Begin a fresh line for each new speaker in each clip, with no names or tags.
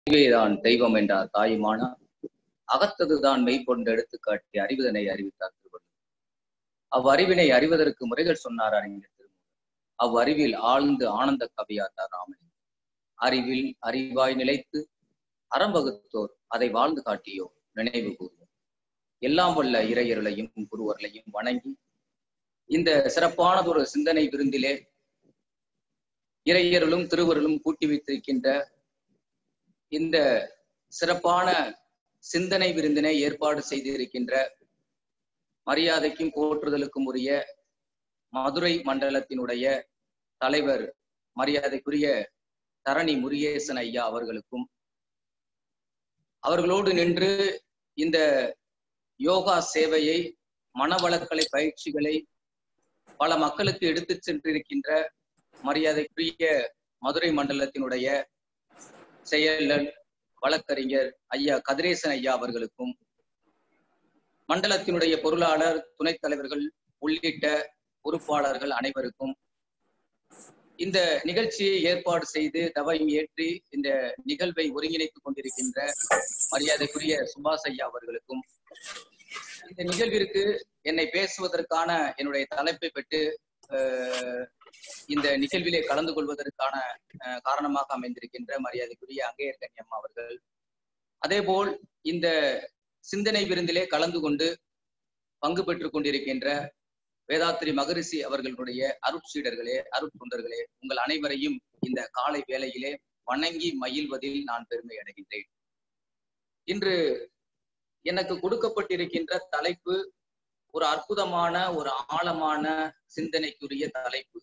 அறிவேதான் தெய்வம் என்றார் தாயுமானா அகத்ததுதான் மெய்கொண்டு எடுத்து காட்டி அறிவதனை அறிவித்தார் திருவள்ளுவர் அவ்வறிவினை அறிவதற்கு முறைகள் சொன்னார் அறிஞர் திருமூலர் அவ்வறிவில் ஆழ்ந்து ஆனந்த கவியாத்தார் ராமன் அறிவில் அறிவாய் நிலைத்து அறம்பகுத்தோர் அதை வாழ்ந்து காட்டியோ நினைவு கூறுவோம் எல்லாம் வல்ல இறையருளையும் குருவர்களையும் வணங்கி இந்த சிறப்பானதொரு சிந்தனை விருந்திலே இறையருளும் திருவருளும் கூட்டி வைத்திருக்கின்ற இந்த சிறப்பான சிந்தனை விருந்தினை ஏற்பாடு செய்திருக்கின்ற மரியாதைக்கும் போற்றுதலுக்கும் உரிய மதுரை மண்டலத்தினுடைய தலைவர் மரியாதைக்குரிய தரணி முருகேசன் ஐயா அவர்களுக்கும் அவர்களோடு நின்று இந்த யோகா சேவையை மனவளக்கலை பயிற்சிகளை பல மக்களுக்கு எடுத்து சென்றிருக்கின்ற மரியாதைக்குரிய மதுரை மண்டலத்தினுடைய செயலர் வழக்கறிஞர் ஐயா கதிரேசன் ஐயா அவர்களுக்கும் மண்டலத்தினுடைய பொருளாளர் துணைத் தலைவர்கள் உள்ளிட்ட பொறுப்பாளர்கள் அனைவருக்கும் இந்த நிகழ்ச்சியை ஏற்பாடு செய்து தவம் ஏற்றி இந்த நிகழ்வை ஒருங்கிணைத்துக் கொண்டிருக்கின்ற மரியாதைக்குரிய சுபாஷ் ஐயா அவர்களுக்கும் இந்த நிகழ்விற்கு என்னை பேசுவதற்கான என்னுடைய தலைப்பை பெற்று இந்த நிகழ்விலே கலந்து கொள்வதற்கான காரணமாக அமைந்திருக்கின்ற மரியாதைக்குரிய அங்கையர் கன்னியம்மா அவர்கள் அதேபோல் இந்த சிந்தனை விருந்திலே கலந்து கொண்டு பங்கு பெற்றுக் கொண்டிருக்கின்ற வேதாத்திரி மகரிஷி அவர்களுடைய அருட்சீடர்களே அருட்தொண்டர்களே உங்கள் அனைவரையும் இந்த காலை வேளையிலே வணங்கி மகிழ்வதில் நான் பெருமை அடைகின்றேன் இன்று எனக்கு கொடுக்கப்பட்டிருக்கின்ற தலைப்பு ஒரு அற்புதமான ஒரு ஆழமான சிந்தனைக்குரிய தலைப்பு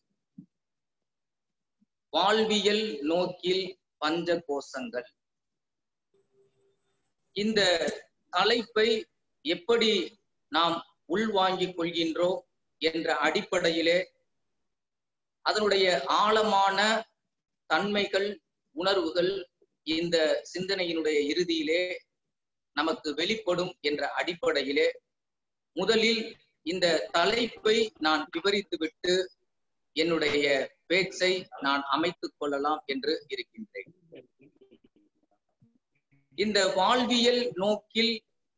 வாழ்வியல் நோக்கில் பஞ்ச கோஷங்கள் இந்த தலைப்பை எப்படி நாம் உள்வாங்கிக் கொள்கின்றோம் என்ற அடிப்படையிலே அதனுடைய ஆழமான தன்மைகள் உணர்வுகள் இந்த சிந்தனையினுடைய இறுதியிலே நமக்கு வெளிப்படும் என்ற அடிப்படையிலே முதலில் இந்த தலைப்பை நான் விவரித்துவிட்டு என்னுடைய பேச்சை நான் அமைத்துக் கொள்ளலாம் என்று இருக்கின்றேன் இந்த வாழ்வியல் நோக்கில்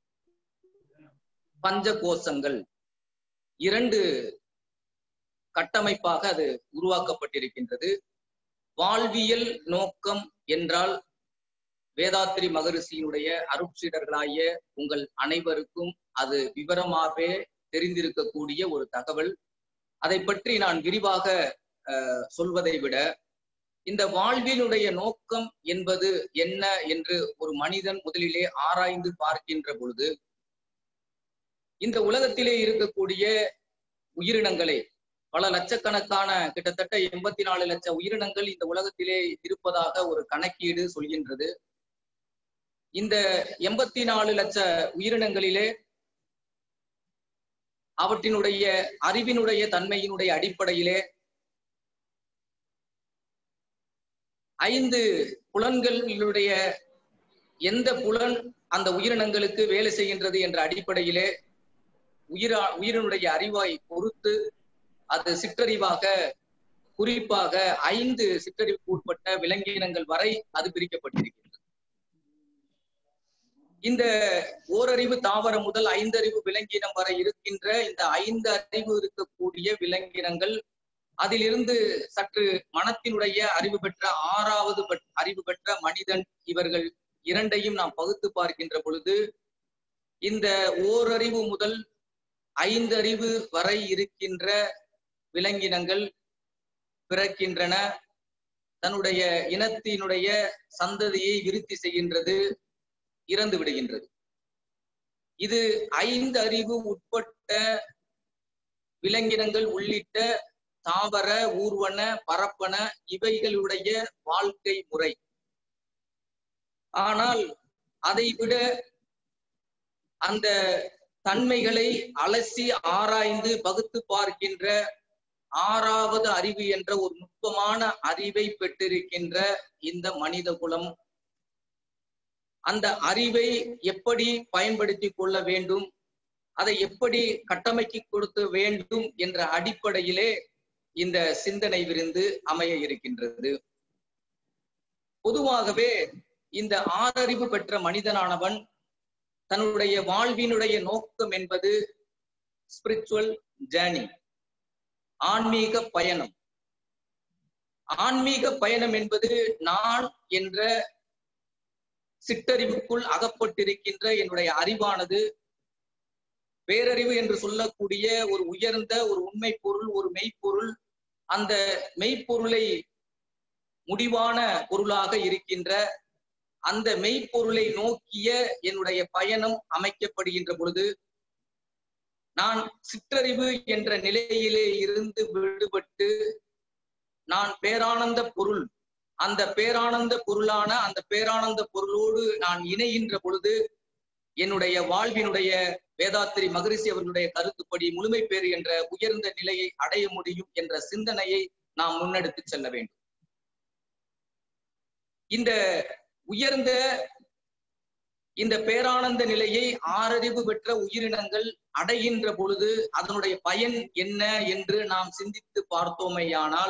பஞ்ச கோஷங்கள் இரண்டு கட்டமைப்பாக அது உருவாக்கப்பட்டிருக்கின்றது வாழ்வியல் நோக்கம் என்றால் வேதாத்திரி மகரிஷியினுடைய அருட்சீடர்களாகிய உங்கள் அனைவருக்கும் அது விவரமாகவே தெரிந்திருக்கக்கூடிய ஒரு தகவல் அதை பற்றி நான் விரிவாக சொல்வதை விட இந்த வாழ்வினுடைய நோக்கம் என்பது என்ன என்று ஒரு மனிதன் முதலிலே ஆராய்ந்து பார்க்கின்ற பொழுது இந்த உலகத்திலே இருக்கக்கூடிய உயிரினங்களை பல லட்சக்கணக்கான கிட்டத்தட்ட எண்பத்தி நாலு லட்சம் உயிரினங்கள் இந்த உலகத்திலே இருப்பதாக ஒரு கணக்கீடு சொல்கின்றது இந்த எண்பத்தி நாலு லட்ச உயிரினங்களிலே அவற்றினுடைய அறிவினுடைய தன்மையினுடைய அடிப்படையிலே ஐந்து புலன்களுடைய எந்த புலன் அந்த உயிரினங்களுக்கு வேலை செய்கின்றது என்ற அடிப்படையிலே உயிரா உயிரினுடைய அறிவாய் பொறுத்து அது சிற்றறிவாக குறிப்பாக ஐந்து சிற்றறிவுக்கு உட்பட்ட விலங்கினங்கள் வரை அது பிரிக்கப்பட்டிருக்கிறது இந்த ஓரறிவு தாவரம் முதல் ஐந்தறிவு விலங்கினம் வரை இருக்கின்ற இந்த ஐந்து அறிவு இருக்கக்கூடிய விலங்கினங்கள் அதிலிருந்து சற்று மனத்தினுடைய அறிவு பெற்ற ஆறாவது அறிவு பெற்ற மனிதன் இவர்கள் இரண்டையும் நாம் பகுத்து பார்க்கின்ற பொழுது இந்த ஓரறிவு முதல் ஐந்தறிவு வரை இருக்கின்ற விலங்கினங்கள் பிறக்கின்றன தன்னுடைய இனத்தினுடைய சந்ததியை விருத்தி செய்கின்றது இறந்து விடுகின்றது இது ஐந்து அறிவு உட்பட்ட விலங்கினங்கள் உள்ளிட்ட தாவர ஊர்வன பரப்பன இவைகளுடைய வாழ்க்கை முறை ஆனால் அதை விட அந்த தன்மைகளை அலசி ஆராய்ந்து பகுத்து பார்க்கின்ற ஆறாவது அறிவு என்ற ஒரு நுட்பமான அறிவை பெற்றிருக்கின்ற இந்த மனித குலம் அந்த அறிவை எப்படி பயன்படுத்தி கொள்ள வேண்டும் அதை எப்படி கட்டமைக்கி கொடுக்க வேண்டும் என்ற அடிப்படையிலே இந்த சிந்தனை விருந்து அமைய இருக்கின்றது பொதுவாகவே இந்த ஆறறிவு பெற்ற மனிதனானவன் தன்னுடைய வாழ்வினுடைய நோக்கம் என்பது ஸ்பிரிச்சுவல் ஜேர்னி ஆன்மீக பயணம் ஆன்மீக பயணம் என்பது நான் என்ற சிற்றறிவுக்குள் அகப்பட்டிருக்கின்ற என்னுடைய அறிவானது பேரறிவு என்று சொல்லக்கூடிய ஒரு உயர்ந்த ஒரு உண்மை பொருள் ஒரு மெய்ப்பொருள் அந்த மெய்ப்பொருளை முடிவான பொருளாக இருக்கின்ற அந்த மெய்ப்பொருளை நோக்கிய என்னுடைய பயணம் அமைக்கப்படுகின்ற பொழுது நான் சிற்றறிவு என்ற நிலையிலே இருந்து விடுபட்டு நான் பேரானந்த பொருள் அந்த பேரானந்த பொருளான அந்த பேரானந்த பொருளோடு நான் இணைகின்ற பொழுது என்னுடைய வாழ்வினுடைய வேதாத்திரி மகரிஷி அவர்களுடைய கருத்துப்படி முழுமை பேறு என்ற உயர்ந்த நிலையை அடைய முடியும் என்ற சிந்தனையை நாம் முன்னெடுத்து செல்ல வேண்டும் இந்த உயர்ந்த இந்த பேரானந்த நிலையை ஆறறிவு பெற்ற உயிரினங்கள் அடைகின்ற பொழுது அதனுடைய பயன் என்ன என்று நாம் சிந்தித்து பார்த்தோமேயானால்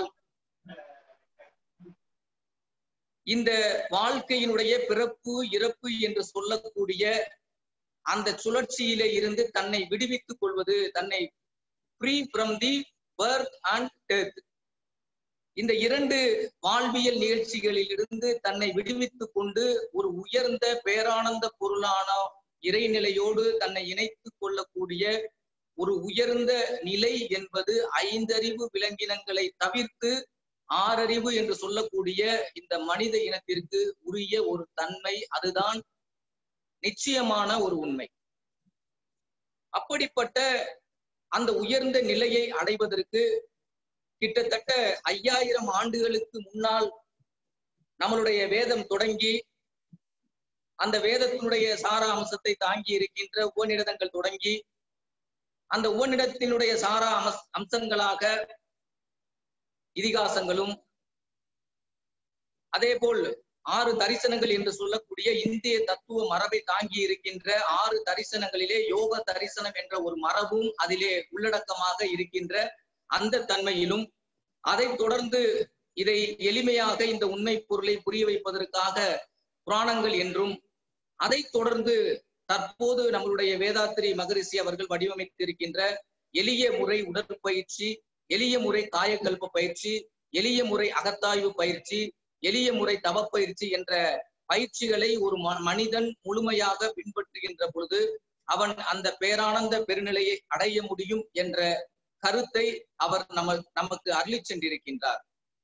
இந்த வாழ்க்கையினுடைய பிறப்பு இறப்பு என்று சொல்லக்கூடிய அந்த சுழற்சியிலே இருந்து தன்னை விடுவித்துக் கொள்வது தன்னை free from the birth and death இந்த இரண்டு வாழ்வியல் நிகழ்ச்சிகளில் இருந்து தன்னை விடுவித்துக் கொண்டு ஒரு உயர்ந்த பேரானந்த பொருளான இறைநிலையோடு தன்னை இணைத்துக் கொள்ளக்கூடிய ஒரு உயர்ந்த நிலை என்பது ஐந்தறிவு விலங்கினங்களை தவிர்த்து ஆறறிவு என்று சொல்லக்கூடிய இந்த மனித இனத்திற்கு உரிய ஒரு தன்மை அதுதான் நிச்சயமான ஒரு உண்மை அப்படிப்பட்ட அந்த உயர்ந்த நிலையை அடைவதற்கு கிட்டத்தட்ட ஐயாயிரம் ஆண்டுகளுக்கு முன்னால் நம்மளுடைய வேதம் தொடங்கி அந்த வேதத்தினுடைய சாரா அம்சத்தை தாங்கி இருக்கின்ற உபநிடதங்கள் தொடங்கி அந்த உபநிடத்தினுடைய சாரா அம்ச அம்சங்களாக இதிகாசங்களும் அதே போல் ஆறு தரிசனங்கள் என்று சொல்லக்கூடிய இந்திய தத்துவ மரபை தாங்கி இருக்கின்ற ஆறு தரிசனங்களிலே யோக தரிசனம் என்ற ஒரு மரபும் அதிலே உள்ளடக்கமாக இருக்கின்ற அந்த தன்மையிலும் அதை தொடர்ந்து இதை எளிமையாக இந்த உண்மை பொருளை புரிய வைப்பதற்காக புராணங்கள் என்றும் அதை தொடர்ந்து தற்போது நம்மளுடைய வேதாத்திரி மகரிஷி அவர்கள் வடிவமைத்திருக்கின்ற எளிய முறை உடற்பயிற்சி எளிய முறை காயக்கல்ப பயிற்சி எளிய முறை அகத்தாய்வு பயிற்சி எளிய முறை தவப்பயிற்சி என்ற பயிற்சிகளை ஒரு மனிதன் முழுமையாக பின்பற்றுகின்ற பொழுது அவன் அந்த பேரானந்த பெருநிலையை அடைய முடியும் என்ற கருத்தை அவர் நம்ம நமக்கு அருளி சென்றிருக்கின்றார்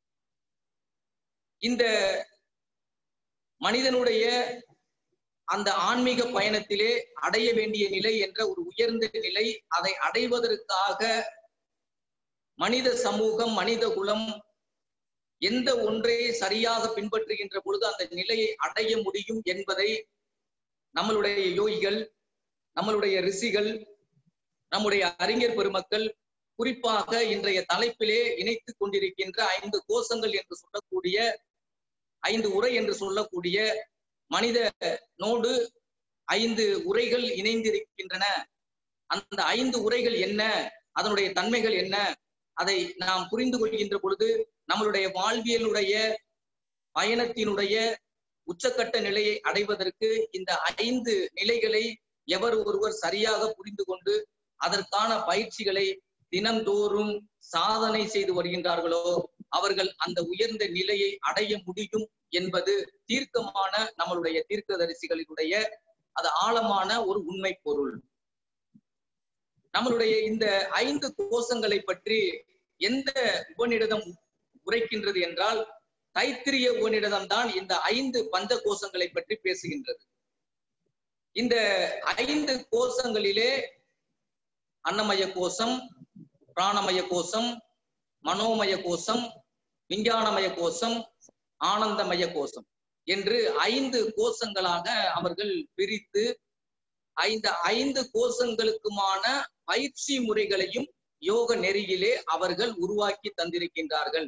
இந்த மனிதனுடைய அந்த ஆன்மீக பயணத்திலே அடைய வேண்டிய நிலை என்ற ஒரு உயர்ந்த நிலை அதை அடைவதற்காக மனித சமூகம் மனித குலம் எந்த ஒன்றை சரியாக பின்பற்றுகின்ற பொழுது அந்த நிலையை அடைய முடியும் என்பதை நம்மளுடைய யோகிகள் நம்மளுடைய ரிஷிகள் நம்முடைய அறிஞர் பெருமக்கள் குறிப்பாக இன்றைய தலைப்பிலே இணைத்துக் கொண்டிருக்கின்ற ஐந்து கோஷங்கள் என்று சொல்லக்கூடிய ஐந்து உரை என்று சொல்லக்கூடிய மனித நோடு ஐந்து உரைகள் இணைந்திருக்கின்றன அந்த ஐந்து உரைகள் என்ன அதனுடைய தன்மைகள் என்ன அதை நாம் புரிந்து கொள்கின்ற பொழுது நம்மளுடைய வாழ்வியலுடைய பயணத்தினுடைய உச்சக்கட்ட நிலையை அடைவதற்கு இந்த ஐந்து நிலைகளை எவர் ஒருவர் சரியாக புரிந்து கொண்டு அதற்கான பயிற்சிகளை தினந்தோறும் சாதனை செய்து வருகின்றார்களோ அவர்கள் அந்த உயர்ந்த நிலையை அடைய முடியும் என்பது தீர்க்கமான நம்மளுடைய தீர்க்கதரிசிகளினுடைய அது ஆழமான ஒரு உண்மை பொருள் நம்மளுடைய இந்த ஐந்து கோஷங்களை பற்றி எந்த உபநிடதம் உரைக்கின்றது என்றால் தைத்திரிய உபநிடதம் தான் இந்த ஐந்து பஞ்ச கோஷங்களை பற்றி பேசுகின்றது இந்த ஐந்து கோஷங்களிலே அன்னமய கோஷம் பிராணமய கோஷம் மனோமய கோஷம் விஞ்ஞானமய கோஷம் ஆனந்தமய கோஷம் என்று ஐந்து கோஷங்களாக அவர்கள் பிரித்து ஐந்து ஐந்து கோஷங்களுக்குமான பயிற்சி முறைகளையும் யோக நெறியிலே அவர்கள் உருவாக்கி தந்திருக்கின்றார்கள்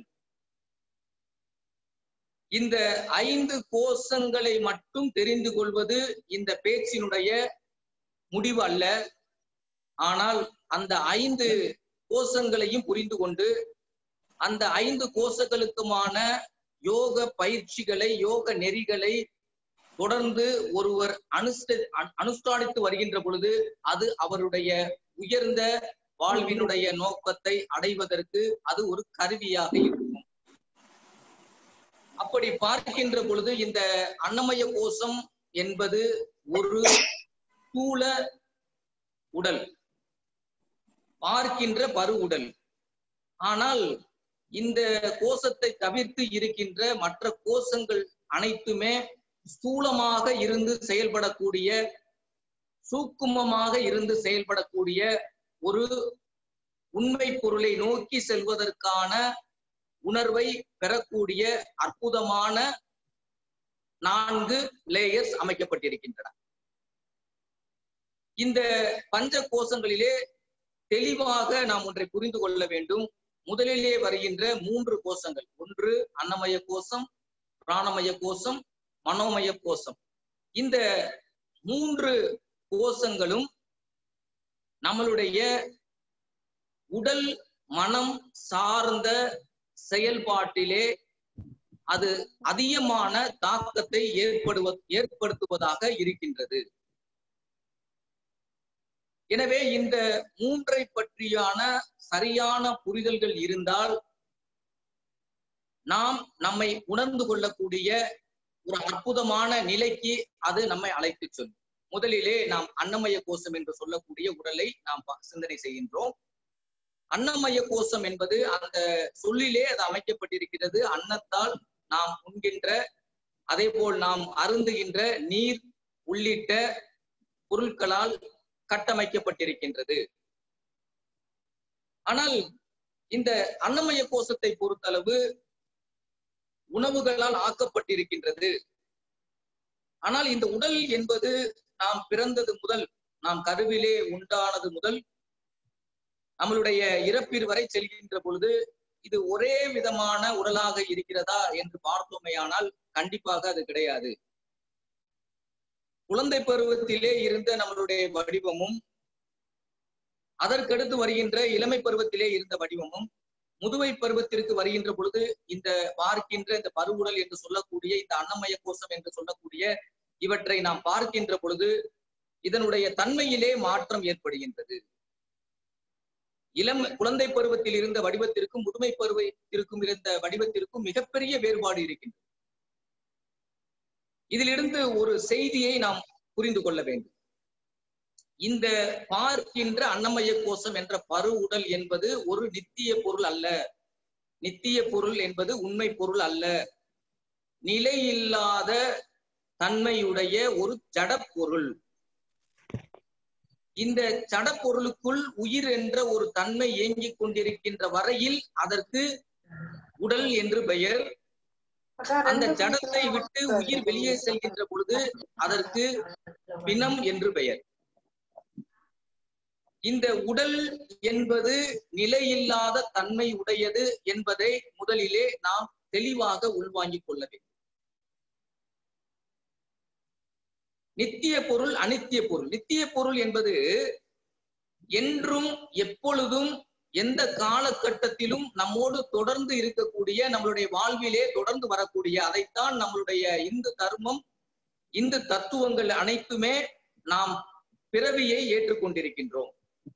இந்த ஐந்து கோஷங்களை மட்டும் தெரிந்து கொள்வது இந்த பேச்சினுடைய முடிவு அல்ல ஆனால் அந்த ஐந்து கோஷங்களையும் புரிந்து கொண்டு அந்த ஐந்து கோஷங்களுக்குமான யோக பயிற்சிகளை யோக நெறிகளை தொடர்ந்து ஒருவர் அனுஷ்ட அனுஷ்டானித்து வருகின்ற பொழுது அது அவருடைய உயர்ந்த வாழ்வினுடைய நோக்கத்தை அடைவதற்கு அது ஒரு கருவியாக இருக்கும் அப்படி பார்க்கின்ற பொழுது இந்த அன்னமய கோஷம் என்பது ஒரு ஸ்தூல உடல் பார்க்கின்ற பரு உடல் ஆனால் இந்த கோஷத்தை தவிர்த்து இருக்கின்ற மற்ற கோஷங்கள் அனைத்துமே ஸ்தூலமாக இருந்து செயல்படக்கூடிய சூக்குமமாக இருந்து செயல்படக்கூடிய ஒரு உண்மை பொருளை நோக்கி செல்வதற்கான உணர்வை பெறக்கூடிய அற்புதமான நான்கு லேயர்ஸ் அமைக்கப்பட்டிருக்கின்றன இந்த பஞ்ச கோஷங்களிலே தெளிவாக நாம் ஒன்றை புரிந்து கொள்ள வேண்டும் முதலிலே வருகின்ற மூன்று கோஷங்கள் ஒன்று அன்னமய கோஷம் பிராணமய கோஷம் மனோமய கோஷம் இந்த மூன்று கோஷங்களும் நம்மளுடைய உடல் மனம் சார்ந்த செயல்பாட்டிலே அது அதிகமான தாக்கத்தை ஏற்படுவ ஏற்படுத்துவதாக இருக்கின்றது எனவே இந்த மூன்றை பற்றியான சரியான புரிதல்கள் இருந்தால் நாம் நம்மை உணர்ந்து கொள்ளக்கூடிய ஒரு அற்புதமான நிலைக்கு அது நம்மை அழைத்து செல்லும் முதலிலே நாம் அன்னமய கோஷம் என்று சொல்லக்கூடிய உடலை நாம் சிந்தனை செய்கின்றோம் அன்னமய கோஷம் என்பது அந்த சொல்லிலே அது அமைக்கப்பட்டிருக்கிறது அன்னத்தால் நாம் உண்கின்ற அதே போல் நாம் அருந்துகின்ற நீர் உள்ளிட்ட பொருட்களால் கட்டமைக்கப்பட்டிருக்கின்றது ஆனால் இந்த அன்னமய கோஷத்தை பொறுத்தளவு உணவுகளால் ஆக்கப்பட்டிருக்கின்றது ஆனால் இந்த உடல் என்பது நாம் பிறந்தது முதல் நாம் கருவிலே உண்டானது முதல் நம்மளுடைய இறப்பில் வரை செல்கின்ற பொழுது இது ஒரே விதமான உடலாக இருக்கிறதா என்று பார்த்தோமேயானால் கண்டிப்பாக அது கிடையாது குழந்தை பருவத்திலே இருந்த நம்மளுடைய வடிவமும் அதற்கடுத்து வருகின்ற இளமை பருவத்திலே இருந்த வடிவமும் முதுமை பருவத்திற்கு வருகின்ற பொழுது இந்த பார்க்கின்ற இந்த பருவுடல் என்று சொல்லக்கூடிய இந்த அன்னமய கோஷம் என்று சொல்லக்கூடிய இவற்றை நாம் பார்க்கின்ற பொழுது இதனுடைய தன்மையிலே மாற்றம் ஏற்படுகின்றது இளம் குழந்தை பருவத்தில் இருந்த வடிவத்திற்கும் முதுமை பருவத்திற்கும் இருந்த வடிவத்திற்கும் மிகப்பெரிய வேறுபாடு இருக்கின்றது இதிலிருந்து ஒரு செய்தியை நாம் புரிந்து கொள்ள வேண்டும் இந்த பார்க்கின்ற அன்னமய கோஷம் என்ற பரு உடல் என்பது ஒரு நித்திய பொருள் அல்ல நித்திய பொருள் என்பது உண்மை பொருள் அல்ல நிலையில்லாத தன்மையுடைய ஒரு ஜடப்பொருள் இந்த ஜடப்பொருளுக்குள் உயிர் என்ற ஒரு தன்மை இயங்கிக் கொண்டிருக்கின்ற வரையில் அதற்கு உடல் என்று பெயர் அந்த ஜடத்தை விட்டு உயிர் வெளியே செல்கின்ற பொழுது அதற்கு பிணம் என்று பெயர் இந்த உடல் என்பது நிலையில்லாத தன்மை உடையது என்பதை முதலிலே நாம் தெளிவாக உள்வாங்கிக் கொள்ள வேண்டும் நித்திய பொருள் அனித்திய பொருள் நித்திய பொருள் என்பது என்றும் எப்பொழுதும் எந்த காலகட்டத்திலும் நம்மோடு தொடர்ந்து இருக்கக்கூடிய நம்மளுடைய வாழ்விலே தொடர்ந்து வரக்கூடிய அதைத்தான் நம்மளுடைய இந்து தர்மம் இந்து தத்துவங்கள் அனைத்துமே நாம் பிறவியை ஏற்றுக்கொண்டிருக்கின்றோம்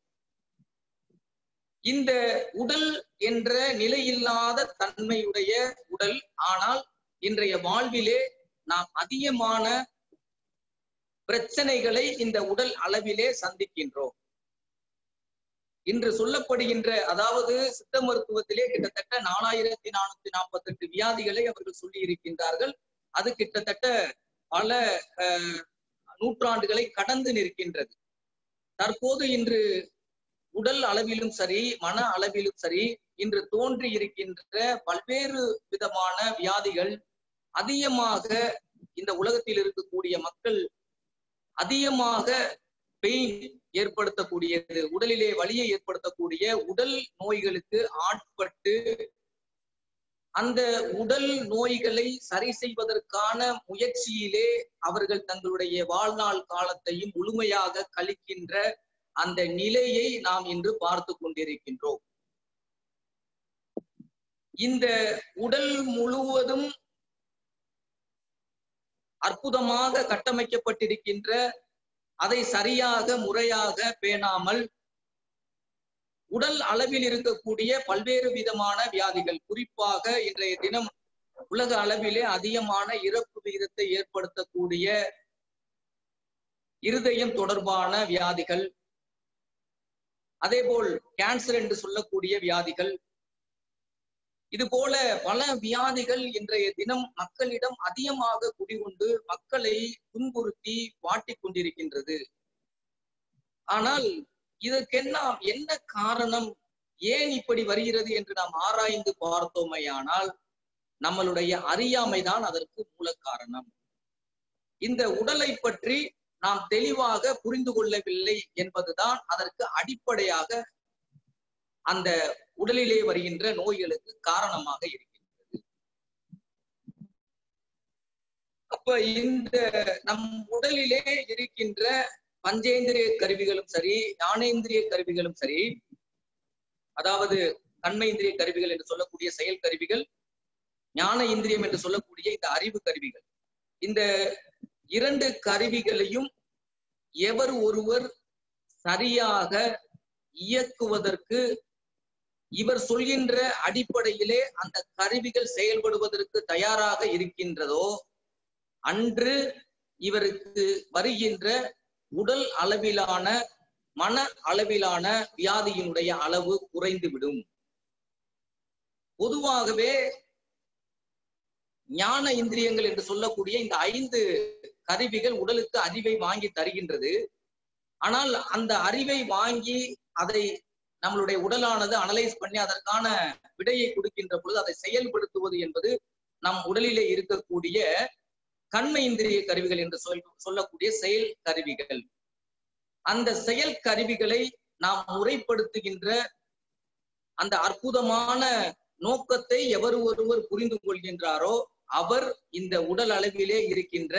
இந்த உடல் என்ற நிலையில்லாத தன்மையுடைய உடல் ஆனால் இன்றைய வாழ்விலே நாம் அதிகமான பிரச்சனைகளை இந்த உடல் அளவிலே சந்திக்கின்றோம் இன்று சொல்லப்படுகின்ற அதாவது சித்த மருத்துவத்திலே கிட்டத்தட்ட நாலாயிரத்தி நானூத்தி நாற்பத்தி எட்டு வியாதிகளை அவர்கள் சொல்லி இருக்கின்றார்கள் அது கிட்டத்தட்ட பல நூற்றாண்டுகளை கடந்து நிற்கின்றது தற்போது இன்று உடல் அளவிலும் சரி மன அளவிலும் சரி இன்று தோன்றி இருக்கின்ற பல்வேறு விதமான வியாதிகள் அதிகமாக இந்த உலகத்தில் இருக்கக்கூடிய மக்கள் அதிகமாக பெயின் ஏற்படுத்தக்கூடியது உடலிலே வலியை ஏற்படுத்தக்கூடிய உடல் நோய்களுக்கு ஆட்பட்டு அந்த உடல் நோய்களை சரி செய்வதற்கான முயற்சியிலே அவர்கள் தங்களுடைய வாழ்நாள் காலத்தையும் முழுமையாக கழிக்கின்ற அந்த நிலையை நாம் இன்று பார்த்து கொண்டிருக்கின்றோம் இந்த உடல் முழுவதும் அற்புதமாக கட்டமைக்கப்பட்டிருக்கின்ற அதை சரியாக முறையாக பேணாமல் உடல் அளவில் இருக்கக்கூடிய பல்வேறு விதமான வியாதிகள் குறிப்பாக இன்றைய தினம் உலக அளவிலே அதிகமான இறப்பு விகிதத்தை ஏற்படுத்தக்கூடிய இருதயம் தொடர்பான வியாதிகள் அதேபோல் கேன்சர் என்று சொல்லக்கூடிய வியாதிகள் இது போல பல வியாதிகள் இன்றைய தினம் மக்களிடம் அதிகமாக குடிகொண்டு மக்களை துன்புறுத்தி வாட்டிக் கொண்டிருக்கின்றது ஆனால் இதற்கென்ன என்ன காரணம் ஏன் இப்படி வருகிறது என்று நாம் ஆராய்ந்து பார்த்தோமையானால் நம்மளுடைய அறியாமைதான் அதற்கு மூல காரணம் இந்த உடலை பற்றி நாம் தெளிவாக புரிந்து கொள்ளவில்லை என்பதுதான் அதற்கு அடிப்படையாக அந்த உடலிலே வருகின்ற நோய்களுக்கு காரணமாக இருக்கின்றது அப்ப இந்த நம் உடலிலே இருக்கின்ற பஞ்சேந்திரிய கருவிகளும் சரி ஞானேந்திரிய கருவிகளும் சரி அதாவது கண்மேந்திரிய கருவிகள் என்று சொல்லக்கூடிய செயல் கருவிகள் ஞான இந்திரியம் என்று சொல்லக்கூடிய இந்த அறிவு கருவிகள் இந்த இரண்டு கருவிகளையும் எவர் ஒருவர் சரியாக இயக்குவதற்கு இவர் சொல்கின்ற அடிப்படையிலே அந்த கருவிகள் செயல்படுவதற்கு தயாராக இருக்கின்றதோ அன்று இவருக்கு வருகின்ற உடல் அளவிலான மன அளவிலான வியாதியினுடைய அளவு குறைந்துவிடும் பொதுவாகவே ஞான இந்திரியங்கள் என்று சொல்லக்கூடிய இந்த ஐந்து கருவிகள் உடலுக்கு அறிவை வாங்கி தருகின்றது ஆனால் அந்த அறிவை வாங்கி அதை நம்மளுடைய உடலானது அனலைஸ் பண்ணி அதற்கான விடையை கொடுக்கின்ற பொழுது அதை செயல்படுத்துவது என்பது நம் உடலிலே இருக்கக்கூடிய கண்மை இந்திரிய கருவிகள் என்று சொல் சொல்லக்கூடிய செயல் கருவிகள் அந்த செயல் கருவிகளை நாம் முறைப்படுத்துகின்ற அந்த அற்புதமான நோக்கத்தை எவர் ஒருவர் புரிந்து கொள்கின்றாரோ அவர் இந்த உடல் அளவிலே இருக்கின்ற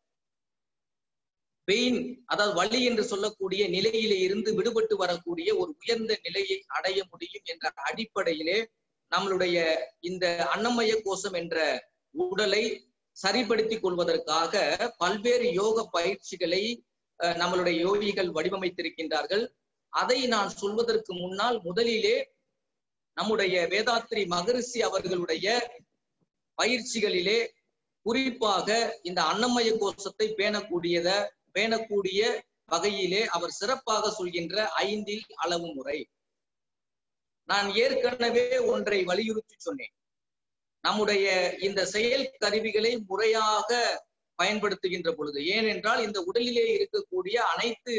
பெயின் அதாவது வலி என்று சொல்லக்கூடிய நிலையிலே இருந்து விடுபட்டு வரக்கூடிய ஒரு உயர்ந்த நிலையை அடைய முடியும் என்ற அடிப்படையிலே நம்மளுடைய இந்த அன்னமய கோஷம் என்ற உடலை சரிப்படுத்திக் கொள்வதற்காக பல்வேறு யோக பயிற்சிகளை நம்மளுடைய யோகிகள் வடிவமைத்திருக்கின்றார்கள் அதை நான் சொல்வதற்கு முன்னால் முதலிலே நம்முடைய வேதாத்ரி மகரிஷி அவர்களுடைய பயிற்சிகளிலே குறிப்பாக இந்த அன்னமய கோஷத்தை பேணக்கூடியத பேணக்கூடிய வகையிலே அவர் சிறப்பாக சொல்கின்ற ஐந்தில் அளவு முறை நான் ஏற்கனவே ஒன்றை வலியுறுத்தி சொன்னேன் நம்முடைய இந்த செயல் கருவிகளை முறையாக பயன்படுத்துகின்ற பொழுது ஏனென்றால் இந்த உடலிலே இருக்கக்கூடிய அனைத்து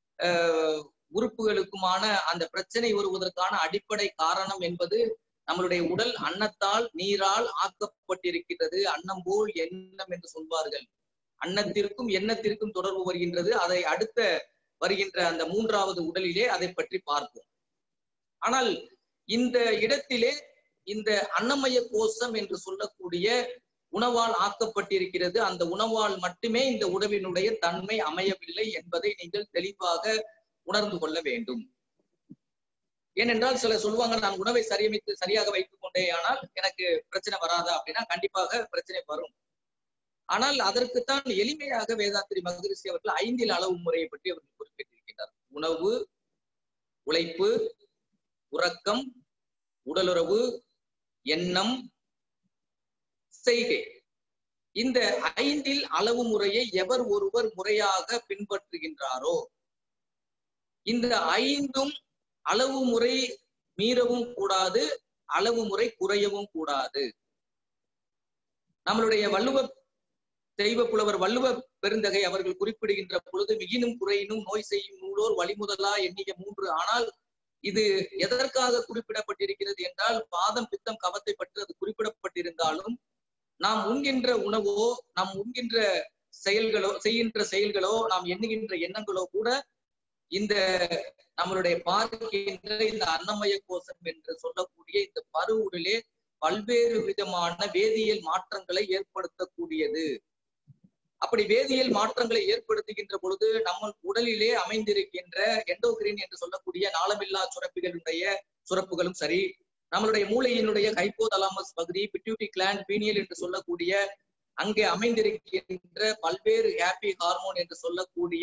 உறுப்புகளுக்குமான அந்த பிரச்சனை வருவதற்கான அடிப்படை காரணம் என்பது நம்மளுடைய உடல் அன்னத்தால் நீரால் ஆக்கப்பட்டிருக்கிறது அன்னம் போல் எண்ணம் என்று சொல்வார்கள் அன்னத்திற்கும் எண்ணத்திற்கும் தொடர்பு வருகின்றது அதை அடுத்த வருகின்ற அந்த மூன்றாவது உடலிலே அதை பற்றி பார்ப்போம் ஆனால் இந்த இடத்திலே இந்த அன்னமய கோஷம் என்று சொல்லக்கூடிய உணவால் ஆக்கப்பட்டிருக்கிறது அந்த உணவால் மட்டுமே இந்த உணவினுடைய தன்மை அமையவில்லை என்பதை நீங்கள் தெளிவாக உணர்ந்து கொள்ள வேண்டும் ஏனென்றால் சில சொல்லுவாங்க நான் உணவை சரியமைத்து சரியாக வைத்துக் கொண்டே ஆனால் எனக்கு பிரச்சனை வராதா அப்படின்னா கண்டிப்பாக பிரச்சனை வரும் ஆனால் அதற்குத்தான் எளிமையாக வேதாத்திரி மகரிஷி அவர்கள் ஐந்தில் அளவு முறையை பற்றி அவர்கள் குறிப்பிட்டிருக்கின்றார் உணவு உழைப்பு உறக்கம் உடலுறவு எண்ணம் செய்கை இந்த ஐந்தில் அளவு முறையை எவர் ஒருவர் முறையாக பின்பற்றுகின்றாரோ இந்த ஐந்தும் அளவு முறை மீறவும் கூடாது அளவு முறை குறையவும் கூடாது நம்மளுடைய வள்ளுவ தெய்வ புலவர் வள்ளுவ பெருந்தகை அவர்கள் குறிப்பிடுகின்ற பொழுது மிகினும் குறையினும் நோய் செய்யும் நூலோர் வழிமுதலா எண்ணிய மூன்று ஆனால் இது எதற்காக குறிப்பிடப்பட்டிருக்கிறது என்றால் பாதம் பித்தம் கவத்தை பற்றி அது குறிப்பிடப்பட்டிருந்தாலும் நாம் உண்கின்ற உணவோ நாம் உண்கின்ற செயல்களோ செய்கின்ற செயல்களோ நாம் எண்ணுகின்ற எண்ணங்களோ கூட இந்த நம்மளுடைய பார்க்கின்ற இந்த அன்னமய கோஷம் என்று சொல்லக்கூடிய இந்த பருவுடலே பல்வேறு விதமான வேதியியல் மாற்றங்களை ஏற்படுத்தக்கூடியது அப்படி வேதியியல் மாற்றங்களை ஏற்படுத்துகின்ற பொழுது நம்ம உடலிலே அமைந்திருக்கின்ற எண்டோகிரின் என்று சொல்லக்கூடிய நாளமில்லா சுரப்பிகளுடைய சுரப்புகளும் சரி நம்மளுடைய மூளையினுடைய ஹைப்போதலாமஸ் பகுதி பிட்யூட்டி கிளாண்ட் பீனியல் என்று சொல்லக்கூடிய அங்கே அமைந்திருக்கின்ற பல்வேறு ஹாப்பி ஹார்மோன் என்று சொல்லக்கூடிய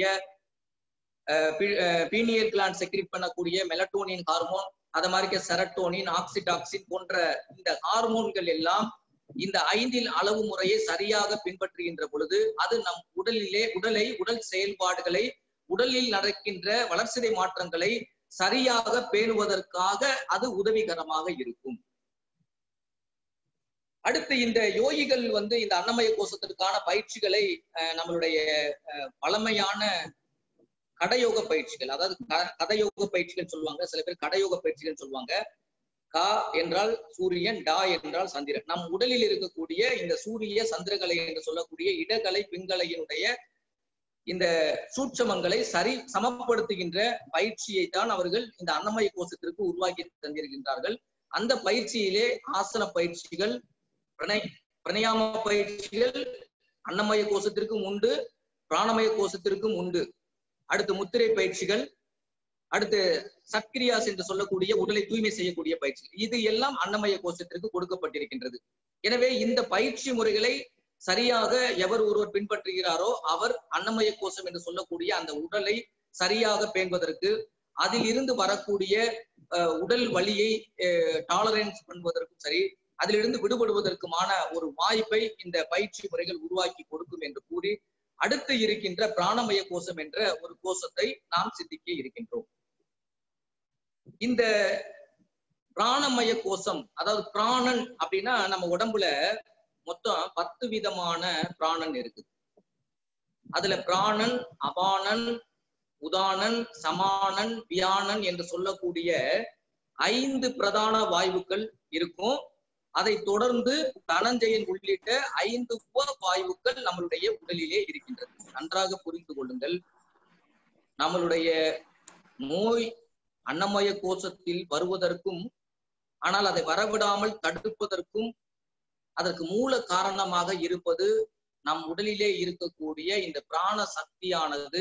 பீனியல் கிளாண்ட் செக்ரிட் பண்ணக்கூடிய மெலட்டோனின் ஹார்மோன் அது மாதிரி செரட்டோனின் ஆக்சிடாக்சின் போன்ற இந்த ஹார்மோன்கள் எல்லாம் இந்த ஐந்தில் அளவு முறையை சரியாக பின்பற்றுகின்ற பொழுது அது நம் உடலிலே உடலை உடல் செயல்பாடுகளை உடலில் நடக்கின்ற வளர்சிதை மாற்றங்களை சரியாக பேணுவதற்காக அது உதவிகரமாக இருக்கும் அடுத்து இந்த யோகிகள் வந்து இந்த அன்னமய கோஷத்திற்கான பயிற்சிகளை நம்மளுடைய பழமையான கடயோக பயிற்சிகள் அதாவது கதயோக பயிற்சிகள் சொல்லுவாங்க சில பேர் கடயோக பயிற்சிகள் சொல்லுவாங்க கா என்றால் சூரியன் டா என்றால் சந்திரன் நம் உடலில் இருக்கக்கூடிய இந்த சூரிய சந்திரகலை என்று சொல்லக்கூடிய இடகலை பிங்கலையினுடைய இந்த சூட்சமங்களை சரி சமப்படுத்துகின்ற பயிற்சியை தான் அவர்கள் இந்த அன்னமய கோஷத்திற்கு உருவாக்கி தந்திருக்கின்றார்கள் அந்த பயிற்சியிலே ஆசன பயிற்சிகள் பிரணை பிரணயாம பயிற்சிகள் அன்னமய கோஷத்திற்கும் உண்டு பிராணமய கோஷத்திற்கும் உண்டு அடுத்து முத்திரை பயிற்சிகள் அடுத்து சத்கிரியாஸ் என்று சொல்லக்கூடிய உடலை தூய்மை செய்யக்கூடிய பயிற்சி இது எல்லாம் அன்னமய கோஷத்திற்கு கொடுக்கப்பட்டிருக்கின்றது எனவே இந்த பயிற்சி முறைகளை சரியாக எவர் ஒருவர் பின்பற்றுகிறாரோ அவர் அன்னமய கோஷம் என்று சொல்லக்கூடிய அந்த உடலை சரியாக பேணுவதற்கு அதில் இருந்து வரக்கூடிய உடல் வலியை டாலரன்ஸ் பண்ணுவதற்கும் சரி அதிலிருந்து விடுபடுவதற்குமான ஒரு வாய்ப்பை இந்த பயிற்சி முறைகள் உருவாக்கி கொடுக்கும் என்று கூறி அடுத்து இருக்கின்ற பிராணமய கோஷம் என்ற ஒரு கோஷத்தை நாம் சிந்திக்க இருக்கின்றோம் இந்த பிராணமய கோஷம் அதாவது பிராணன் அப்படின்னா நம்ம உடம்புல மொத்தம் பத்து விதமான பிராணன் இருக்குது அதுல பிராணன் அபானன் உதானன் சமானன் வியானன் என்று சொல்லக்கூடிய ஐந்து பிரதான வாயுக்கள் இருக்கும் அதை தொடர்ந்து தனஞ்சயன் உள்ளிட்ட ஐந்து உப வாயுக்கள் நம்மளுடைய உடலிலே இருக்கின்றது நன்றாக புரிந்து கொள்ளுங்கள் நம்மளுடைய நோய் அன்னமய கோஷத்தில் வருவதற்கும் ஆனால் அதை வரவிடாமல் தடுப்பதற்கும் அதற்கு மூல காரணமாக இருப்பது நம் உடலிலே இருக்கக்கூடிய இந்த பிராண சக்தியானது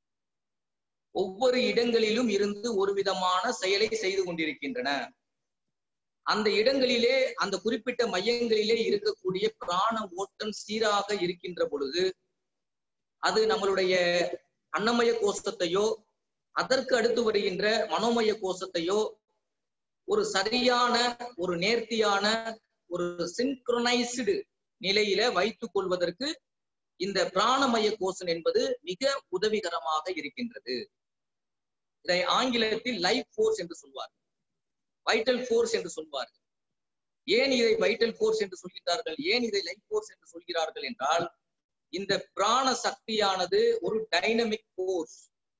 ஒவ்வொரு இடங்களிலும் இருந்து ஒரு விதமான செயலை செய்து கொண்டிருக்கின்றன அந்த இடங்களிலே அந்த குறிப்பிட்ட மையங்களிலே இருக்கக்கூடிய பிராண ஓட்டம் சீராக இருக்கின்ற பொழுது அது நம்மளுடைய அன்னமய கோஷத்தையோ அதற்கு அடுத்து வருகின்ற மனோமய கோஷத்தையோ ஒரு சரியான ஒரு நேர்த்தியான ஒரு சின்க்ரோனைஸ்டு நிலையில வைத்துக் கொள்வதற்கு இந்த பிராணமய கோஷன் என்பது மிக உதவிகரமாக இருக்கின்றது இதை ஆங்கிலத்தில் லைஃப் ஃபோர்ஸ் என்று சொல்வார் வைட்டல் ஃபோர்ஸ் என்று சொல்வார்கள் ஏன் இதை வைட்டல் ஃபோர்ஸ் என்று சொல்கிறார்கள் ஏன் இதை லைஃப் ஃபோர்ஸ் என்று சொல்கிறார்கள் என்றால் இந்த பிராண சக்தியானது ஒரு டைனமிக் ஃபோர்ஸ்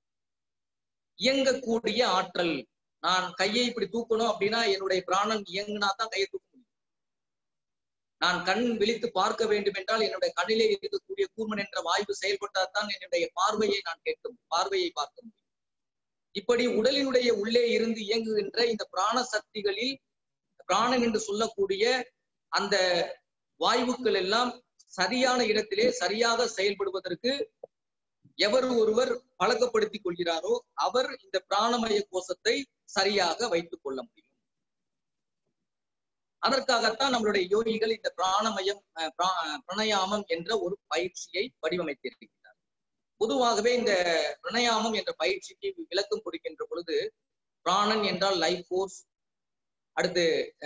இயங்கக்கூடிய ஆற்றல் நான் கையை இப்படி தூக்கணும் அப்படின்னா என்னுடைய பிராணன் இயங்கினா தான் கையை தூக்க முடியும் நான் கண் விழித்து பார்க்க வேண்டும் என்றால் என்னுடைய கண்ணிலே இருக்கக்கூடிய கூர்மன் என்ற வாய்ப்பு செயல்பட்டால் தான் என்னுடைய பார்வையை நான் கேட்க பார்வையை பார்க்க முடியும் இப்படி உடலினுடைய உள்ளே இருந்து இயங்குகின்ற இந்த பிராண சக்திகளில் பிராணன் என்று சொல்லக்கூடிய அந்த வாயுக்கள் எல்லாம் சரியான இடத்திலே சரியாக செயல்படுவதற்கு எவர் ஒருவர் பழக்கப்படுத்திக் கொள்கிறாரோ அவர் இந்த பிராணமய கோஷத்தை சரியாக வைத்துக் கொள்ள முடியும் அதற்காகத்தான் நம்மளுடைய யோகிகள் இந்த பிராணமயம் பிரணயாமம் என்ற ஒரு பயிற்சியை வடிவமைத்திருக்கிறார் பொதுவாகவே இந்த பிரணயாமம் என்ற பயிற்சிக்கு விளக்கம் கொடுக்கின்ற பொழுது பிராணன் என்றால் லைஃப் ஃபோர்ஸ் அடுத்து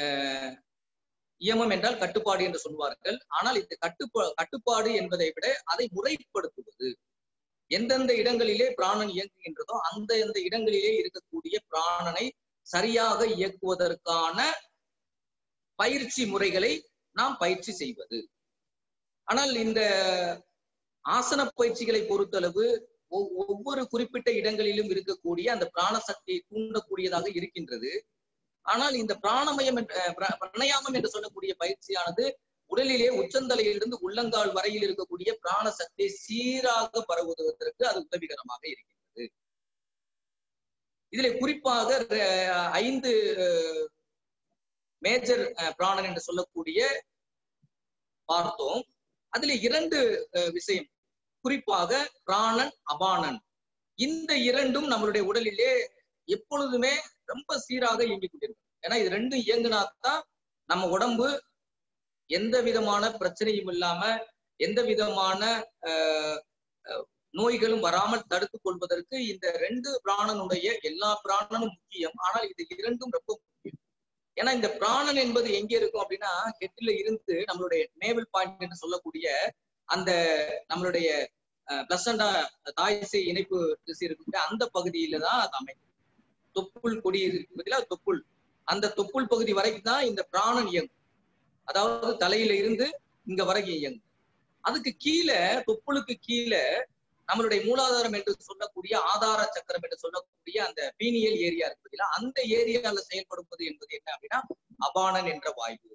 இயமம் என்றால் கட்டுப்பாடு என்று சொல்வார்கள் ஆனால் இந்த கட்டுப்பா கட்டுப்பாடு என்பதை விட அதை முறைப்படுத்துவது எந்தெந்த இடங்களிலே பிராணன் இயங்குகின்றதோ அந்த எந்த இடங்களிலே இருக்கக்கூடிய பிராணனை சரியாக இயக்குவதற்கான பயிற்சி முறைகளை நாம் பயிற்சி செய்வது ஆனால் இந்த ஆசன பயிற்சிகளை பொறுத்தளவு ஒவ்வொரு குறிப்பிட்ட இடங்களிலும் இருக்கக்கூடிய அந்த பிராண சக்தியை தூண்டக்கூடியதாக இருக்கின்றது ஆனால் இந்த பிராணமயம் பிரணயாமம் என்று சொல்லக்கூடிய பயிற்சியானது உடலிலே உச்சந்தலையிலிருந்து உள்ளங்கால் வரையில் இருக்கக்கூடிய பிராண சக்தியை சீராக பரவுவதற்கு அது உதவிகரமாக இருக்கின்றது இதில் குறிப்பாக ஐந்து மேஜர் பிராணன் என்று சொல்லக்கூடிய பார்த்தோம் அதுல இரண்டு விஷயம் குறிப்பாக பிராணன் அபானன் இந்த இரண்டும் நம்மளுடைய உடலிலே எப்பொழுதுமே ரொம்ப சீராக இயங்கிக் கொண்டிருக்கும் ஏன்னா இது ரெண்டும் இயங்குனாத்தான் நம்ம உடம்பு எந்த விதமான பிரச்சனையும் இல்லாம எந்த விதமான அஹ், அஹ், நோய்களும் வராமல் தடுத்துக் கொள்வதற்கு இந்த ரெண்டு பிராணனுடைய எல்லா பிராணனும் முக்கியம் ஆனால் இது இரண்டும் ரொம்ப முக்கியம் ஏன்னா இந்த பிராணன் என்பது எங்க இருக்கும் அப்படின்னா ஹெட்ல இருந்து நம்மளுடைய நேவல் பாயிண்ட் என்று சொல்லக்கூடிய அந்த நம்மளுடைய பிளசண்டா தாய்சை இணைப்பு திசை இருக்கு அந்த பகுதியில தான் அது அமைக்கும் தொப்புள் கொடி இருக்கு பார்த்தீங்களா தொப்புள் அந்த தொப்புள் பகுதி வரைக்கும் தான் இந்த பிராணன் இயங்கும் அதாவது தலையில இருந்து இங்க வரைக்கும் இயங்கும் அதுக்கு கீழே தொப்புளுக்கு கீழே நம்மளுடைய மூலாதாரம் என்று சொல்லக்கூடிய ஆதார சக்கரம் என்று சொல்லக்கூடிய அந்த பீனியல் ஏரியா இருக்கு பார்த்தீங்களா அந்த ஏரியால செயல்படுவது என்பது என்ன அப்படின்னா அபானன் என்ற வாயு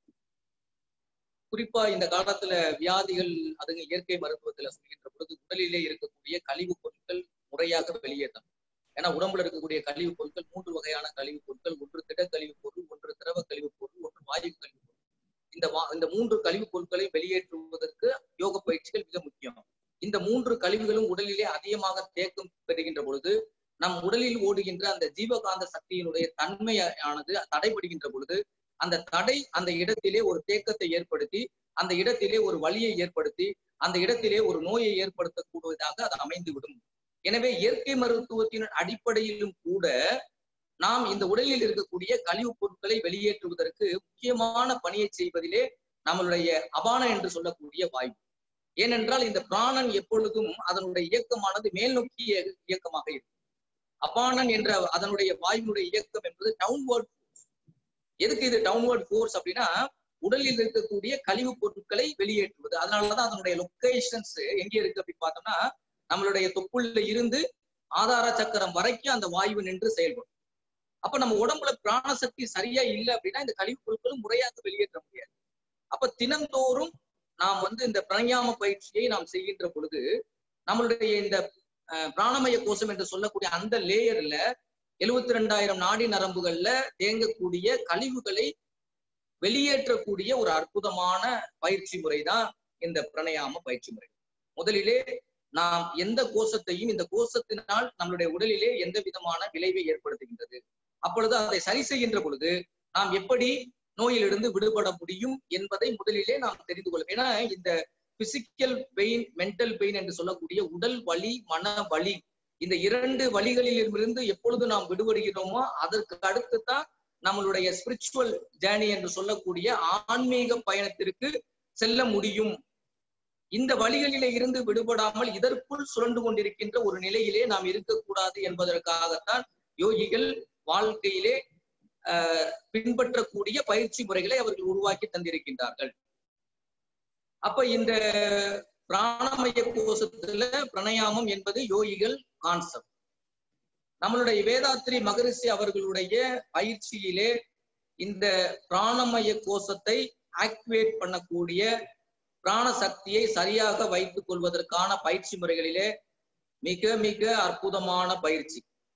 குறிப்பா இந்த காலத்துல வியாதிகள் அதுங்க இயற்கை மருத்துவத்துல சொல்கின்ற பொழுது உடலிலே இருக்கக்கூடிய கழிவுப் பொருட்கள் முறையாக வெளியேற்றணும் ஏன்னா உடம்புல இருக்கக்கூடிய கழிவுப் பொருட்கள் மூன்று வகையான கழிவுப் பொருட்கள் ஒன்று திட கழிவுப் பொருள் ஒன்று திரவ கழிவுப் பொருள் ஒன்று வாயு கழிவுப் பொருள் இந்த வா இந்த மூன்று கழிவுப் பொருட்களை வெளியேற்றுவதற்கு யோக பயிற்சிகள் மிக முக்கியம் இந்த மூன்று கழிவுகளும் உடலிலே அதிகமாக தேக்கம் பெறுகின்ற பொழுது நம் உடலில் ஓடுகின்ற அந்த ஜீவகாந்த சக்தியினுடைய தன்மையானது தடைபடுகின்ற பொழுது அந்த தடை அந்த இடத்திலே ஒரு தேக்கத்தை ஏற்படுத்தி அந்த இடத்திலே ஒரு வலியை ஏற்படுத்தி அந்த இடத்திலே ஒரு நோயை ஏற்படுத்தக்கூடியதாக அது அமைந்துவிடும் எனவே இயற்கை மருத்துவத்தின் அடிப்படையிலும் கூட நாம் இந்த உடலில் இருக்கக்கூடிய கழிவுப் பொருட்களை வெளியேற்றுவதற்கு முக்கியமான பணியை செய்வதிலே நம்மளுடைய அபான என்று சொல்லக்கூடிய வாய்ப்பு ஏனென்றால் இந்த பிராணன் எப்பொழுதும் அதனுடைய இயக்கமானது மேல் நோக்கிய இயக்கமாக இருக்கும் அபானன் என்ற அதனுடைய வாயுனுடைய இயக்கம் என்பது டவுன்வர்ட் எதுக்கு இது டவுன்வர்ட் ஃபோர்ஸ் அப்படின்னா உடலில் இருக்கக்கூடிய கழிவுப் பொருட்களை வெளியேற்றுவது அதனாலதான் அதனுடைய லொக்கேஷன்ஸ் எங்க இருக்கு அப்படின்னு பார்த்தோம்னா நம்மளுடைய தொப்புள்ள இருந்து ஆதார சக்கரம் வரைக்கும் அந்த வாயு நின்று செயல்படும் அப்ப நம்ம உடம்புல பிராணசக்தி சரியா இல்லை அப்படின்னா இந்த கழிவுப் பொருட்களும் முறையாக வெளியேற்ற முடியாது அப்ப தினந்தோறும் நாம் வந்து இந்த பிரணயாம பயிற்சியை நாம் செய்கின்ற பொழுது நம்மளுடைய இந்த அஹ், பிராணமய கோஷம் என்று சொல்லக்கூடிய அந்த லேயர்ல எழுபத்தி ரெண்டாயிரம் நாடி நரம்புகள்ல தேங்கக்கூடிய கழிவுகளை வெளியேற்றக்கூடிய ஒரு அற்புதமான பயிற்சி முறை தான் இந்த பிரணயாம பயிற்சி முறை முதலிலே நாம் எந்த கோஷத்தையும் இந்த கோஷத்தினால் நம்மளுடைய உடலிலே எந்த விதமான விளைவை ஏற்படுத்துகின்றது அப்பொழுது அதை சரி செய்கின்ற பொழுது நாம் எப்படி நோயிலிருந்து விடுபட முடியும் என்பதை முதலிலே நாம் தெரிந்து கொள்ளும் ஏன்னா இந்த பிசிக்கல் பெயின் மென்டல் பெயின் என்று சொல்லக்கூடிய உடல் வலி மன வலி இந்த இரண்டு வழிகளிலிருந்து எப்பொழுது நாம் விடுபடுகிறோமோ அதற்கு அடுத்து தான் நம்மளுடைய ஸ்பிரிச்சுவல் ஜேர்னி என்று சொல்லக்கூடிய ஆன்மீக பயணத்திற்கு செல்ல முடியும் இந்த வழிகளிலே இருந்து விடுபடாமல் இதற்குள் சுழண்டு கொண்டிருக்கின்ற ஒரு நிலையிலே நாம் இருக்கக்கூடாது என்பதற்காகத்தான் யோகிகள் வாழ்க்கையிலே ஆஹ் பின்பற்றக்கூடிய பயிற்சி முறைகளை அவர்கள் உருவாக்கி தந்திருக்கின்றார்கள் அப்ப இந்த பிராணமய கோஷத்துல பிரணயாமம் என்பது யோகிகள் கான்செப்ட் நம்மளுடைய வேதாத்ரி மகரிஷி அவர்களுடைய பயிற்சியிலே இந்த பிராணமய கோஷத்தை ஆக்டிவேட் பண்ணக்கூடிய பிராண சக்தியை சரியாக வைத்துக் கொள்வதற்கான பயிற்சி முறைகளிலே மிக மிக அற்புதமான பயிற்சி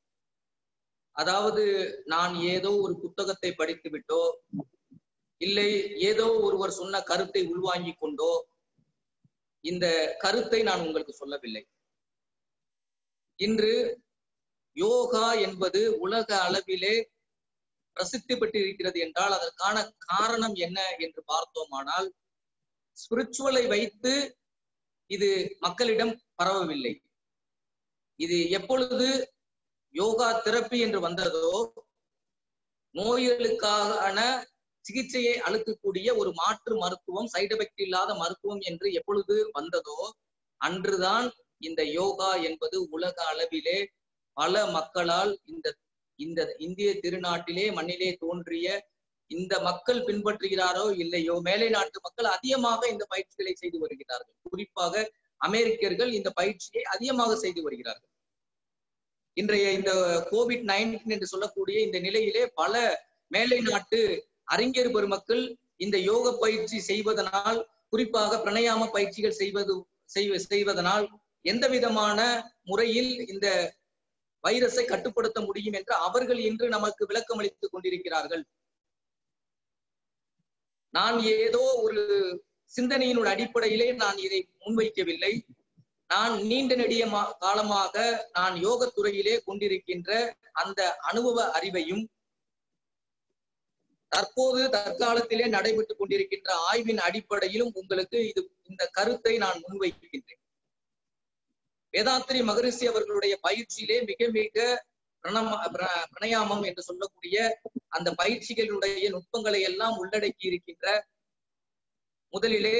அதாவது நான் ஏதோ ஒரு புத்தகத்தை படித்து விட்டோ இல்லை ஏதோ ஒருவர் சொன்ன கருத்தை உள்வாங்கிக் கொண்டோ இந்த கருத்தை நான் உங்களுக்கு சொல்லவில்லை இன்று யோகா என்பது உலக அளவிலே பிரசித்தி பெற்றிருக்கிறது என்றால் அதற்கான காரணம் என்ன என்று பார்த்தோமானால் ஸ்பிரிச்சுவலை வைத்து இது மக்களிடம் பரவவில்லை இது எப்பொழுது யோகா தெரப்பி என்று வந்ததோ நோய்களுக்கான சிகிச்சையை அளிக்கக்கூடிய ஒரு மாற்று மருத்துவம் சைடு எஃபெக்ட் இல்லாத மருத்துவம் என்று எப்பொழுது வந்ததோ அன்றுதான் இந்த யோகா என்பது உலக அளவிலே பல மக்களால் இந்த இந்த இந்திய திருநாட்டிலே மண்ணிலே தோன்றிய இந்த மக்கள் பின்பற்றுகிறாரோ இல்லையோ மேலை நாட்டு மக்கள் அதிகமாக இந்த பயிற்சிகளை செய்து வருகிறார்கள் குறிப்பாக அமெரிக்கர்கள் இந்த பயிற்சியை அதிகமாக செய்து வருகிறார்கள் இன்றைய இந்த கோவிட் நைன்டீன் என்று சொல்லக்கூடிய இந்த நிலையிலே பல மேலை நாட்டு அறிஞர் பெருமக்கள் இந்த யோக பயிற்சி செய்வதனால் குறிப்பாக பிரணயாம பயிற்சிகள் செய்வது செய்வ செய்வதனால் எந்த விதமான முறையில் இந்த வைரஸை கட்டுப்படுத்த முடியும் என்று அவர்கள் இன்று நமக்கு விளக்கம் அளித்துக் கொண்டிருக்கிறார்கள் நான் ஏதோ ஒரு சிந்தனையினுடைய அடிப்படையிலே நான் இதை முன்வைக்கவில்லை நான் நீண்ட நெடிய மா- காலமாக நான் யோகத்துறையிலே கொண்டிருக்கின்ற அந்த அனுபவ அறிவையும் தற்போது தற்காலத்திலே நடைபெற்றுக் கொண்டிருக்கின்ற ஆய்வின் அடிப்படையிலும் உங்களுக்கு இது இந்த கருத்தை நான் முன்வைக்கின்றேன் வேதாத்திரி மகரிஷி அவர்களுடைய பயிற்சியிலே மிக மிக பிரணம பிர- பிரணயாமம் என்று சொல்லக்கூடிய அந்த பயிற்சிகளுடைய நுட்பங்களை எல்லாம் உள்ளடக்கி இருக்கின்ற முதலிலே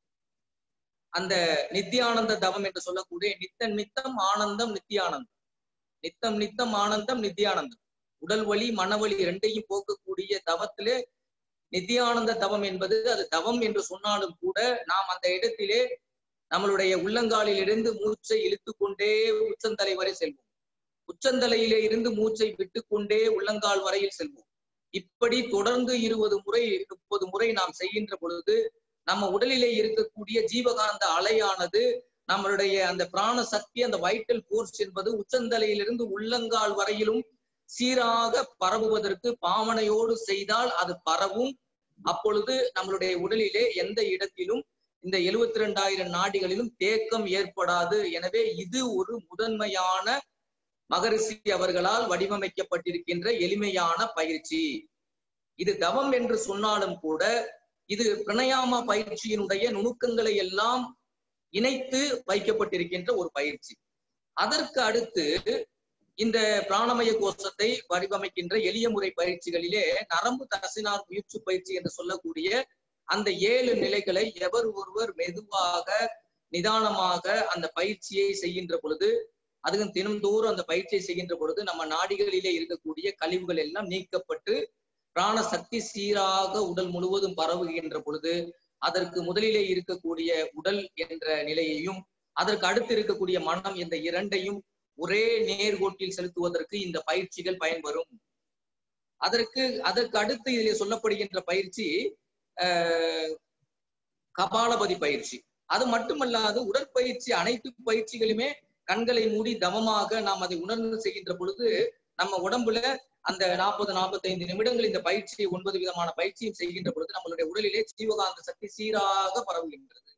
அந்த நித்தியானந்த தவம் என்று சொல்லக்கூடிய நித்தம் நித்தம் ஆனந்தம் நித்தியானந்தம் நித்தம் நித்தம் ஆனந்தம் நித்தியானந்தம் உடல் வலி மனவலி இரண்டையும் போக்கக்கூடிய தவத்திலே நித்தியானந்த தவம் என்பது அது தவம் என்று சொன்னாலும் கூட நாம் அந்த இடத்திலே நம்மளுடைய உள்ளங்காலில் இருந்து மூச்சை இழுத்துக் கொண்டே உச்சந்தலை வரை செல்வோம் உச்சந்தலையிலே இருந்து மூச்சை விட்டுக்கொண்டே உள்ளங்கால் வரையில் செல்வோம் இப்படி தொடர்ந்து இருபது முறை முப்பது முறை நாம் செய்கின்ற பொழுது நம்ம உடலிலே இருக்கக்கூடிய ஜீவகாந்த அலையானது நம்மளுடைய அந்த பிராண சக்தி அந்த வைட்டல் போர்ஸ் என்பது உச்சந்தலையிலிருந்து உள்ளங்கால் வரையிலும் சீராக பரவுவதற்கு பாவனையோடு செய்தால் அது பரவும் அப்பொழுது நம்மளுடைய உடலிலே எந்த இடத்திலும் இந்த எழுபத்தி ரெண்டாயிரம் நாடிகளிலும் தேக்கம் ஏற்படாது எனவே இது ஒரு முதன்மையான மகரிஷி அவர்களால் வடிவமைக்கப்பட்டிருக்கின்ற எளிமையான பயிற்சி இது தவம் என்று சொன்னாலும் கூட இது பிரணயாம பயிற்சியினுடைய நுணுக்கங்களை எல்லாம் இணைத்து வைக்கப்பட்டிருக்கின்ற ஒரு பயிற்சி அதற்கு அடுத்து இந்த பிராணமய கோஷத்தை வடிவமைக்கின்ற எளிய முறை பயிற்சிகளிலே நரம்பு தசினார் முயற்சி பயிற்சி என்று சொல்லக்கூடிய அந்த ஏழு நிலைகளை எவர் ஒருவர் மெதுவாக நிதானமாக அந்த பயிற்சியை செய்கின்ற பொழுது அதுவும் தினந்தோறும் அந்த பயிற்சியை செய்கின்ற பொழுது நம்ம நாடிகளிலே இருக்கக்கூடிய கழிவுகள் எல்லாம் நீக்கப்பட்டு பிராண சக்தி சீராக உடல் முழுவதும் பரவுகின்ற பொழுது அதற்கு முதலிலே இருக்கக்கூடிய உடல் என்ற நிலையையும் அதற்கு அடுத்து இருக்கக்கூடிய மனம் என்ற இரண்டையும் ஒரே நேர்கோட்டில் செலுத்துவதற்கு இந்த பயிற்சிகள் பயன்பெறும் அதற்கு அதற்கு அடுத்து இதில் சொல்லப்படுகின்ற பயிற்சி ஆஹ் கபாலபதி பயிற்சி அது மட்டுமல்லாது உடற்பயிற்சி அனைத்து பயிற்சிகளுமே கண்களை மூடி தவமாக நாம் அதை உணர்ந்து செய்கின்ற பொழுது நம்ம உடம்புல அந்த நாற்பது நாற்பத்தைந்து நிமிடங்கள் இந்த பயிற்சியை ஒன்பது விதமான பயிற்சியும் செய்கின்ற பொழுது நம்மளுடைய உடலிலே ஜீவகாந்த சக்தி சீராக பரவுகின்றது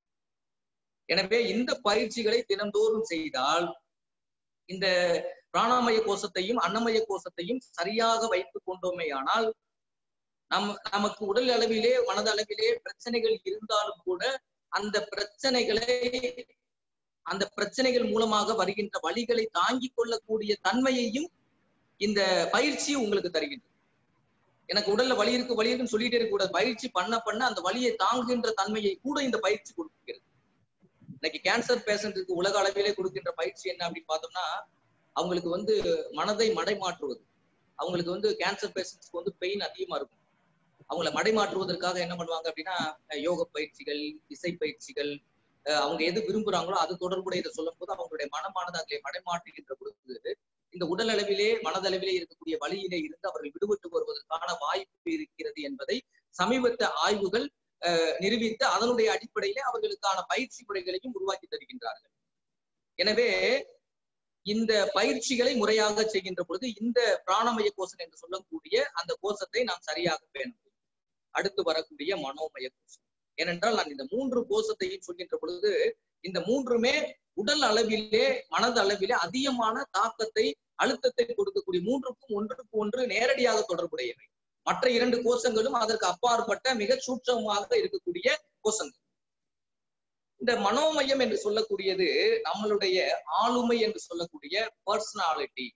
எனவே இந்த பயிற்சிகளை தினந்தோறும் செய்தால் இந்த பிராணாமய கோஷத்தையும் அன்னமய கோஷத்தையும் சரியாக வைத்துக் கொண்டோமேயானால் நம் நமக்கு உடல் அளவிலே மனதளவிலே பிரச்சனைகள் இருந்தாலும் கூட அந்த பிரச்சனைகளை அந்த பிரச்சனைகள் மூலமாக வருகின்ற வழிகளை தாங்கிக் கொள்ளக்கூடிய தன்மையையும் இந்த பயிற்சி உங்களுக்கு தருகின்றது எனக்கு உடல்ல வலி இருக்கு வலி இருக்குன்னு சொல்லிட்டே இருக்க கூடாது பயிற்சி பண்ண பண்ண அந்த வலியை தாங்குகின்ற தன்மையை கூட இந்த பயிற்சி கொடுக்கிறது இன்னைக்கு கேன்சர் பேஷண்ட்டுக்கு உலக அளவிலே கொடுக்கின்ற பயிற்சி என்ன அப்படின்னு பார்த்தோம்னா அவங்களுக்கு வந்து மனதை மடைமாற்றுவது அவங்களுக்கு வந்து கேன்சர் பேஷண்ட்ஸ்க்கு வந்து பெயின் அதிகமா இருக்கும் அவங்கள மடைமாற்றுவதற்காக என்ன பண்ணுவாங்க அப்படின்னா யோக பயிற்சிகள் இசை பயிற்சிகள் அவங்க எது விரும்புறாங்களோ அது தொடர்புடையதை சொல்லும் போது அவங்களுடைய மனமானது அதிலே மடைமாற்றுகின்ற பொழுது இந்த உடல் அளவிலே மனதளவிலே இருக்கக்கூடிய வழியிலே இருந்து அவர்கள் விடுபட்டு வருவதற்கான வாய்ப்பு இருக்கிறது என்பதை சமீபத்த ஆய்வுகள் நிரூபித்து அதனுடைய அடிப்படையிலே அவர்களுக்கான பயிற்சி முறைகளையும் உருவாக்கி தருகின்றார்கள் எனவே இந்த பயிற்சிகளை முறையாக செய்கின்ற பொழுது இந்த பிராணமய கோஷம் என்று சொல்லக்கூடிய அந்த கோஷத்தை நாம் சரியாக பேண அடுத்து வரக்கூடிய மனோமய கோஷம் ஏனென்றால் நான் இந்த மூன்று கோஷத்தையும் சொல்கின்ற பொழுது இந்த மூன்றுமே உடல் அளவிலே மனது அளவிலே அதிகமான தாக்கத்தை அழுத்தத்தை கொடுக்கக்கூடிய மூன்றுக்கும் ஒன்றுக்கு ஒன்று நேரடியாக தொடர்புடையவை மற்ற இரண்டு கோஷங்களும் அதற்கு அப்பாற்பட்ட மிக சூட்சமாக இருக்கக்கூடிய கோஷங்கள் இந்த மனோமயம் என்று சொல்லக்கூடியது நம்மளுடைய ஆளுமை என்று சொல்லக்கூடிய பர்சனாலிட்டி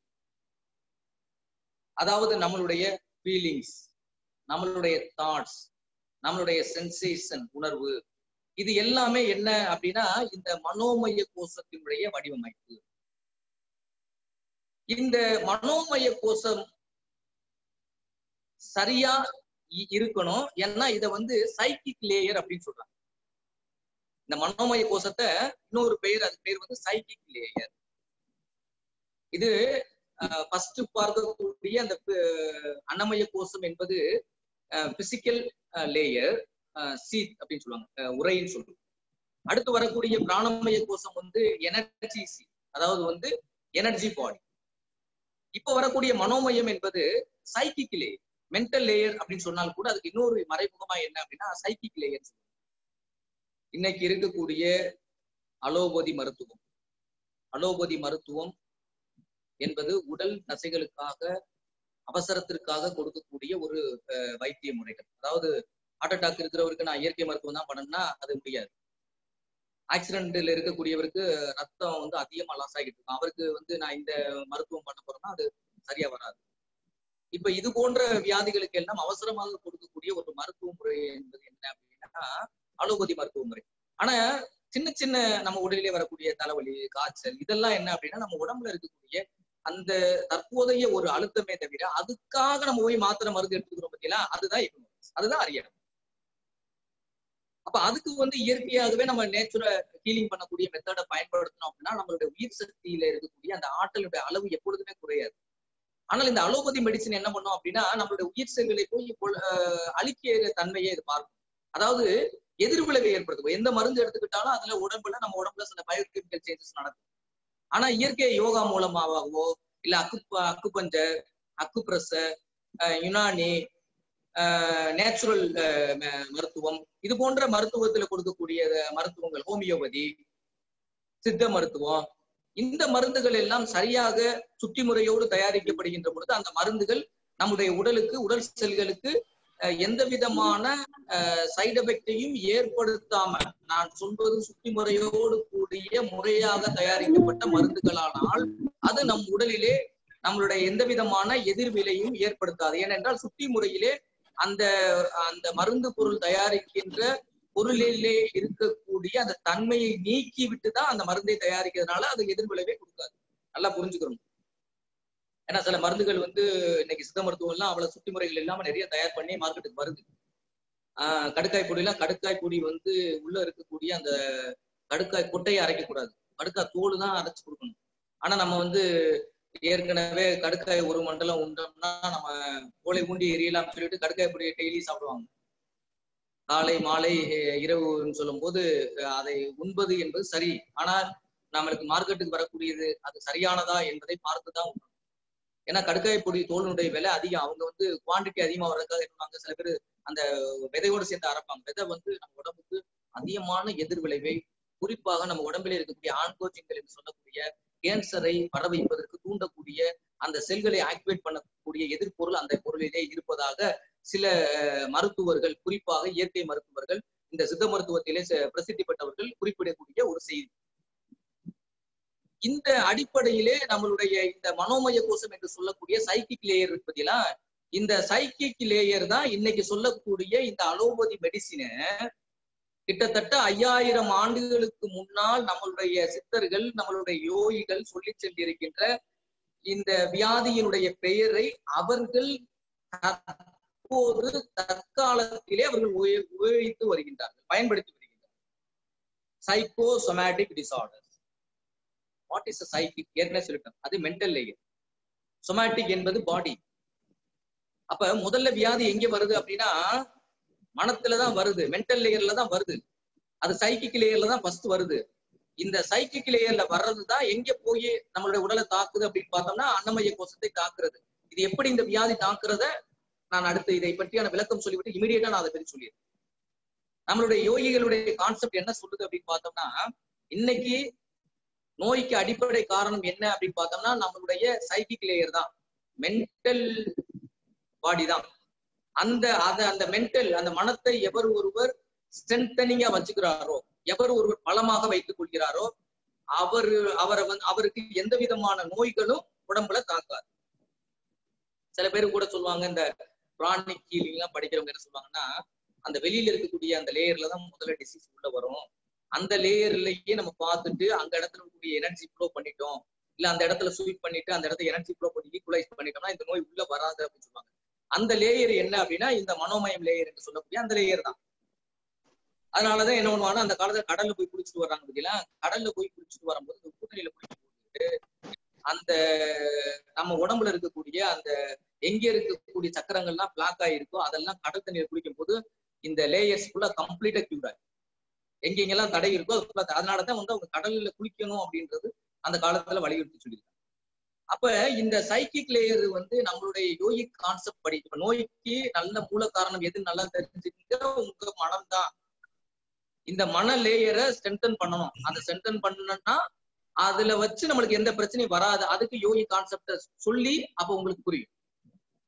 அதாவது நம்மளுடைய ஃபீலிங்ஸ் நம்மளுடைய தாட்ஸ் நம்மளுடைய சென்சேஷன் உணர்வு இது எல்லாமே என்ன அப்படின்னா இந்த மனோமய கோஷத்தினுடைய வடிவமைப்பு இந்த மனோமய கோஷம் சரியா இருக்கணும் ஏன்னா இத வந்து சைக்கிக் லேயர் அப்படின்னு சொல்றாங்க இந்த மனோமய கோஷத்தை இன்னொரு பெயர் அது பேர் வந்து சைக்கிக் லேயர் இது ஃபர்ஸ்ட் பார்க்கக்கூடிய அந்த அன்னமய கோஷம் என்பது பிசிக்கல் லேயர் சீத் அப்படின்னு சொல்லுவாங்க உரைன்னு சொல்லுவாங்க அடுத்து வரக்கூடிய பிராணமய கோஷம் வந்து எனர்ஜி சீத் அதாவது வந்து எனர்ஜி பாடி இப்ப வரக்கூடிய மனோமயம் என்பது சைக்கிக் லேயர் மென்டல் லேயர் அப்படின்னு சொன்னால் கூட அதுக்கு இன்னொரு மறைமுகமா என்ன அப்படின்னா சைக்கிக் லேயர் இன்னைக்கு இருக்கக்கூடிய அலோபதி மருத்துவம் அலோபதி மருத்துவம் என்பது உடல் தசைகளுக்காக அவசரத்திற்காக கொடுக்கக்கூடிய ஒரு அஹ், வைத்திய முறைகள் அதாவது ஹார்ட் அட்டாக் இருக்கிறவருக்கு நான் இயற்கை மருத்துவம் தான் பண்ணணும்னா அது முடியாது ஆக்சிடென்ட்ல இருக்கக்கூடியவருக்கு ரத்தம் வந்து அதிகமா லாஸ் ஆகிட்டு இருக்கும் அவருக்கு வந்து நான் இந்த மருத்துவம் பண்ண போறேன்னா அது சரியா வராது இப்ப இது போன்ற வியாதிகளுக்கு எல்லாம் அவசரமாக கொடுக்கக்கூடிய ஒரு மருத்துவ முறை என்பது என்ன அப்படின்னா அலோபதி மருத்துவ முறை ஆனா சின்ன சின்ன நம்ம உடலிலே வரக்கூடிய தலைவலி காய்ச்சல் இதெல்லாம் என்ன அப்படின்னா நம்ம உடம்புல இருக்கக்கூடிய அந்த தற்போதைய ஒரு அழுத்தமே தவிர அதுக்காக நம்ம போய் மாத்திரை மருந்து எடுத்துக்கிறோம் பார்த்தீங்களா அதுதான் ignorance. அதுதான் அறியாமை அப்ப அதுக்கு வந்து இயற்கையாகவே நம்ம நேச்சுரல் ஹீலிங் பண்ணக்கூடிய மெத்தடை பயன்படுத்தணும் அப்படின்னா நம்மளுடைய உயிர் சக்தியில இருக்கக்கூடிய அந்த ஆற்றலுடைய அளவு எப்பொழுதுமே குறையாது ஆனால் இந்த அலோபதி மெடிசின் என்ன பண்ணும் அப்படின்னா நம்மளுடைய உயிர் செல்களை போய் கொல்- ஆஹ் அழிக்கிற தன்மையை இது பார்க்கும் அதாவது எதிர்விளைவை ஏற்படுத்தும் எந்த மருந்து எடுத்துக்கிட்டாலும் அதுல உடம்புல நம்ம உடம்புல சில பயோகெமிக்கல் சேஞ்சஸ் நடக்கும் ஆனா இயற்கை யோகா மூலமாகவோ இல்ல அக்கு அக்குபஞ்சர் அக்குப்ரஸர் யுனானி நேச்சுரல் மருத்துவம் இது போன்ற மருத்துவத்துல கொடுக்கக்கூடிய மருத்துவங்கள் ஹோமியோபதி சித்த மருத்துவம் இந்த மருந்துகள் எல்லாம் சரியாக சுற்றி முறையோடு தயாரிக்கப்படுகின்ற பொழுது அந்த மருந்துகள் நம்முடைய உடலுக்கு உடல் செல்களுக்கு அஹ், எந்த விதமான சைடு எஃபெக்டையும் ஏற்படுத்தாம நான் சொல்வது சுற்றி முறையோடு கூடிய முறையாக தயாரிக்கப்பட்ட மருந்துகளானால் அது நம் உடலிலே நம்மளுடைய எந்த விதமான எதிர்வினையும் ஏற்படுத்தாது ஏனென்றால் சுற்றி முறையிலே அந்த அந்த மருந்து பொருள் தயாரிக்கின்ற பொருளிலே இருக்கக்கூடிய அந்த தன்மையை நீக்கி விட்டு தான் அந்த மருந்தை தயாரிக்கிறதுனால அது எதிர்விளைவே கொடுக்காது நல்லா புரிஞ்சுக்கணும் ஏன்னா சில மருந்துகள் வந்து இன்னைக்கு சித்த மருத்துவம் எல்லாம் அவ்வளவு சுத்தி முறைகள் இல்லாம நிறைய தயார் பண்ணி மார்க்கெட்டுக்கு வருது ஆஹ் கடுக்காய் பொடியெல்லாம் கடுக்காய் பொடி வந்து உள்ள இருக்கக்கூடிய அந்த கடுக்காய் கொட்டையை அரைக்க கூடாது கடுக்காய் தோல் தான் அரைச்சு கொடுக்கணும் ஆனா நம்ம வந்து ஏற்கனவே கடுக்காய் ஒரு மண்டலம் உண்டோம்னா நம்ம கோலை ஊண்டி எரியலாம் சொல்லிட்டு கடுக்காய் பொடியை டெய்லி சாப்பிடுவாங்க காலை மாலை அஹ் இரவுன்னு சொல்லும் போது அஹ் அதை உண்பது என்பது சரி ஆனால் நம்மளுக்கு மார்க்கெட்டுக்கு வரக்கூடியது அது சரியானதா என்பதை பார்த்துதான் உண்ணும் ஏன்னா கடுக்காய் பொடி தோலினுடைய விலை அதிகம் அவங்க வந்து குவாண்டிட்டி அதிகமா வர்றதுக்காக இருப்பாங்க சில பேர் அந்த விதையோடு சேர்ந்து அரைப்பாங்க விதை வந்து நம்ம உடம்புக்கு அதிகமான எதிர்விளைவை குறிப்பாக நம்ம உடம்பில் இருக்கக்கூடிய ஆன்கோஜின்கள் என்று சொல்லக்கூடிய கேன்சரை வர வைப்பதற்கு தூண்டக்கூடிய அந்த செல்களை ஆக்டிவேட் பண்ணக்கூடிய எதிர்ப்பொருள் அந்த பொருளிலே இருப்பதாக சில அஹ், மருத்துவர்கள் குறிப்பாக இயற்கை மருத்துவர்கள் இந்த சித்த மருத்துவத்திலே ச- பிரசித்தி பெற்றவர்கள் குறிப்பிடக்கூடிய ஒரு செய்தி இந்த அடிப்படையிலே நம்மளுடைய இந்த மனோமய கோஷம் என்று சொல்லக்கூடிய சைக்கிக் லேயர் இருப்பதிலா இந்த சைக்கிக் லேயர் தான் இன்னைக்கு சொல்லக்கூடிய இந்த அலோபதி மெடிசினை கிட்டத்தட்ட ஐயாயிரம் ஆண்டுகளுக்கு முன்னால் நம்மளுடைய சித்தர்கள் நம்மளுடைய யோகிகள் சொல்லி சென்றிருக்கின்ற இந்த வியாதியினுடைய பெயரை அவர்கள் தற்போது தற்காலத்திலே அவர்கள் உபயோ- உபயோகித்து வருகின்றார்கள் பயன்படுத்தி வருகின்றார்கள் psychosomatic disorder what is psychic ஏற்கனவே சொல்லிட்டோம் அது மென்டல் லேயர் சொமேட்டிக் என்பது பாடி அப்ப முதல்ல வியாதி எங்க வருது அப்படின்னா மனத்துல தான் வருது மென்டல் லேயர்ல தான் வருது அது சைக்கிக் லேயர்ல தான் ஃபர்ஸ்ட் வருது இந்த சைக்கிக் லேயர்ல வர்றது தான் எங்க போய் நம்மளுடைய உடலை தாக்குது அப்படின்னு பார்த்தோம்னா அன்னமய கோஷத்தை தாக்குறது இது எப்படி இந்த வியாதி தாக்குறத நான் அடுத்து இதை பற்றியான விளக்கம் சொல்லிவிட்டு இமீடியட்டா நான் அதை பற்றி சொல்லிடுறேன் நம்மளுடைய யோகிகளுடைய கான்செப்ட் என்ன சொல்லுது அப்படின்னு பார்த்தோம்னா இன்னைக்கு நோய்க்கு அடிப்படை காரணம் என்ன அப்படின்னு பார்த்தோம்னா நம்மளுடைய சைக்கிக் லேயர் தான் மென்டல் பாடி தான் அந்த அத அந்த மென்டல் அந்த மனத்தை எவர் ஒருவர் ஸ்ட்ரென்தனிங்கா வச்சுக்கிறாரோ எவர் ஒருவர் பலமாக வைத்துக் கொள்கிறாரோ அவர் அவரை வந்து அவருக்கு எந்த விதமான நோய்களும் உடம்புல தாக்காது சில பேர் கூட சொல்லுவாங்க இந்த பிராணிக் ஹீலிங் எல்லாம் படிக்கிறவங்க என்ன சொல்லுவாங்கன்னா அந்த வெளியில இருக்கக்கூடிய அந்த லேயர்ல தான் முதல்ல டிசீஸ் உள்ள வரும் அந்த லேயர்லயே நம்ம பார்த்துட்டு அந்த இடத்துல இருக்கக்கூடிய எனர்ஜி ஃப்ளோ பண்ணிட்டோம் இல்ல அந்த இடத்துல ஸ்வீட் பண்ணிட்டு அந்த இடத்துல எனர்ஜி ஃப்ளோ பண்ணி ஈக்குவலைஸ் பண்ணிட்டோம்னா இந்த நோய் உள்ள வராது அப்படின்னு சொல்லுவாங்க அந்த லேயர் என்ன அப்படின்னா இந்த மனோமயம் லேயர் என்று சொல்லக்கூடிய அந்த லேயர் தான் அதனாலதான் என்ன பண்ணுவாங்கன்னா அந்த காலத்துல கடல்ல போய் குளிச்சுட்டு வர்றாங்க பார்த்தீங்களா கடல்ல போய் குளிச்சுட்டு வரும்போது இந்த கூட்டணியில குளிச்சு போட்டு அந்த நம்ம உடம்புல இருக்கக்கூடிய அந்த எங்க இருக்கக்கூடிய சக்கரங்கள்லாம் பிளாக் ஆயிருக்கோ அதெல்லாம் கடல் தண்ணியில குளிக்கும் போது இந்த லேயர்ஸ் ஃபுல்லா கம்ப்ளீட்டா கியூர் ஆகும் எங்கெங்கெல்லாம் தடை இருக்கோ அது full ஆ அதனாலதான் வந்து அவங்க கடல்ல குளிக்கணும் அப்படின்றது அந்த காலத்துல வலியுறுத்தி சொல்லியிருக்காங்க அப்ப இந்த சைக்கிக் லேயர் வந்து நம்மளுடைய யோகிக் கான்செப்ட் படி இப்ப நோய்க்கு நல்ல மூல காரணம் எது நல்லா தெரிஞ்சுக்க உங்க மனம் தான் இந்த மன லேயரை ஸ்ட்ரென்தன் பண்ணணும் அந்த ஸ்ட்ரென்தன் பண்ணணும்னா அதுல வச்சு நம்மளுக்கு எந்த பிரச்சனையும் வராது அதுக்கு யோகி கான்செப்ட சொல்லி அப்ப உங்களுக்கு புரியும்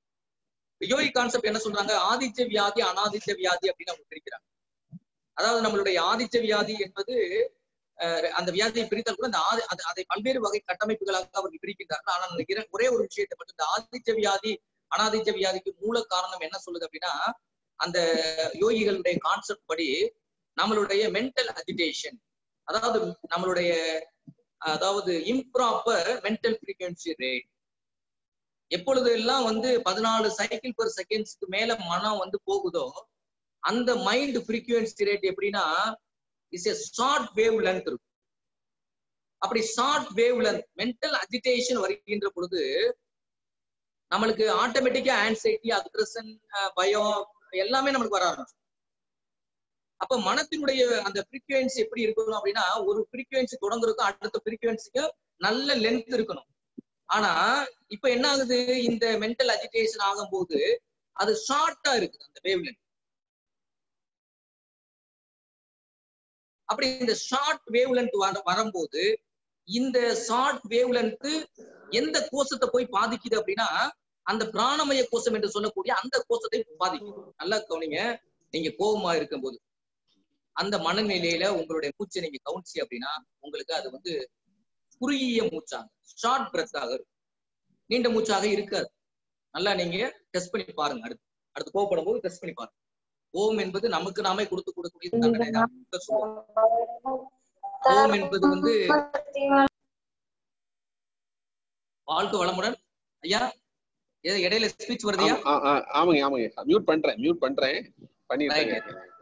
யோகி கான்செப்ட் என்ன சொல்றாங்க ஆதித்ய வியாதி அனாதித்ய வியாதி அப்படின்னு அவங்க பிரிக்கிறாங்க அதாவது நம்மளுடைய ஆதித்ய வியாதி என்பது அஹ், அந்த வியாதியை பிரித்தால் கூட அந்த ஆதி அது- அதை பல்வேறு வகை கட்டமைப்புகளாக அவர்கள் பிரிக்கின்றார்கள் ஆனால் அந்த இர- ஒரே ஒரு விஷயத்தை மட்டும் இந்த ஆதித்ய வியாதி அனாதித்ய வியாதிக்கு மூல காரணம் என்ன சொல்லுது அப்படின்னா அந்த யோகிகளுடைய கான்செப்ட் படி நம்மளுடைய மென்டல் அஜிடேஷன் அதாவது நம்மளுடைய அதாவது இம்ப்ராப்பர் மென்டல் ஃப்ரீக்வன்சி ரேட் எப்பொழுது எல்லாம் வந்து பதினாலு சைக்கிள் பெர் செகண்ட்ஸ்க்கு மேல மனம் வந்து போகுதோ அந்த மைண்ட் ஃப்ரீக்வன்சி ரேட் எப்படின்னா is a short wavelength இருக்கும் அப்படி short wavelength mental agitation வருகின்ற பொழுது நம்மளுக்கு ஆட்டோமேட்டிக்கா ஆன்சைட்டி அக்ரஷன் பயம் எல்லாமே நம்மளுக்கு வர ஆரம்பிச்சு அப்ப மனத்தினுடைய அந்த ஃப்ரீக்வன்சி எப்படி இருக்கணும் அப்படின்னா ஒரு ஃப்ரீக்வன்சி தொடங்குறதுக்கும் அடுத்த ஃப்ரீக்வன்சிக்கு நல்ல லென்த் இருக்கணும் ஆனா இப்ப என்ன ஆகுது இந்த மென்டல் அஜிடேஷன் ஆகும்போது அது ஷார்ட்டா இருக்குது அந்த வேவ் லென்த் அப்படி இந்த ஷார்ட் வேவ் லென்த் வரும்போது இந்த ஷார்ட் வேவ் லென்த் எந்த கோஷத்தை போய் பாதிக்குது அப்படின்னா அந்த பிராணமய கோஷம் என்று சொல்லக்கூடிய அந்த கோஷத்தை பாதிக்கும் நல்லா கவனிங்க நீங்க கோபமா இருக்கும்போது அந்த மனநிலையில உங்களுடைய மூச்சை நீங்க கவனிச்சு அப்படின்னா உங்களுக்கு அது வந்து குறுகிய மூச்சாக ஷார்ட் பிரெத்தாக இருக்கும் நீண்ட மூச்சாக இருக்காது நல்லா நீங்க டெஸ்ட் பண்ணி பாருங்க அடுத்து அடுத்து கோவப்படும் போது டெஸ்ட் பண்ணி பாருங்க கோபம் என்பது நமக்கு நாமே கொடுத்து கொடுக்கக்கூடிய தண்டனை தான் புத்தர் சொல்லுவார். கோபம் என்பது வந்து வாழ்த்து வளமுடன் ஐயா ஏதோ இடையில ஸ்பீச் வருதுயா
ஆமா, ஆ, ஆ, ஆமாங்க ஆமாங்க மியூட் பண்றேன் மியூட் பண்றேன் பண்ணிருக்கேங்க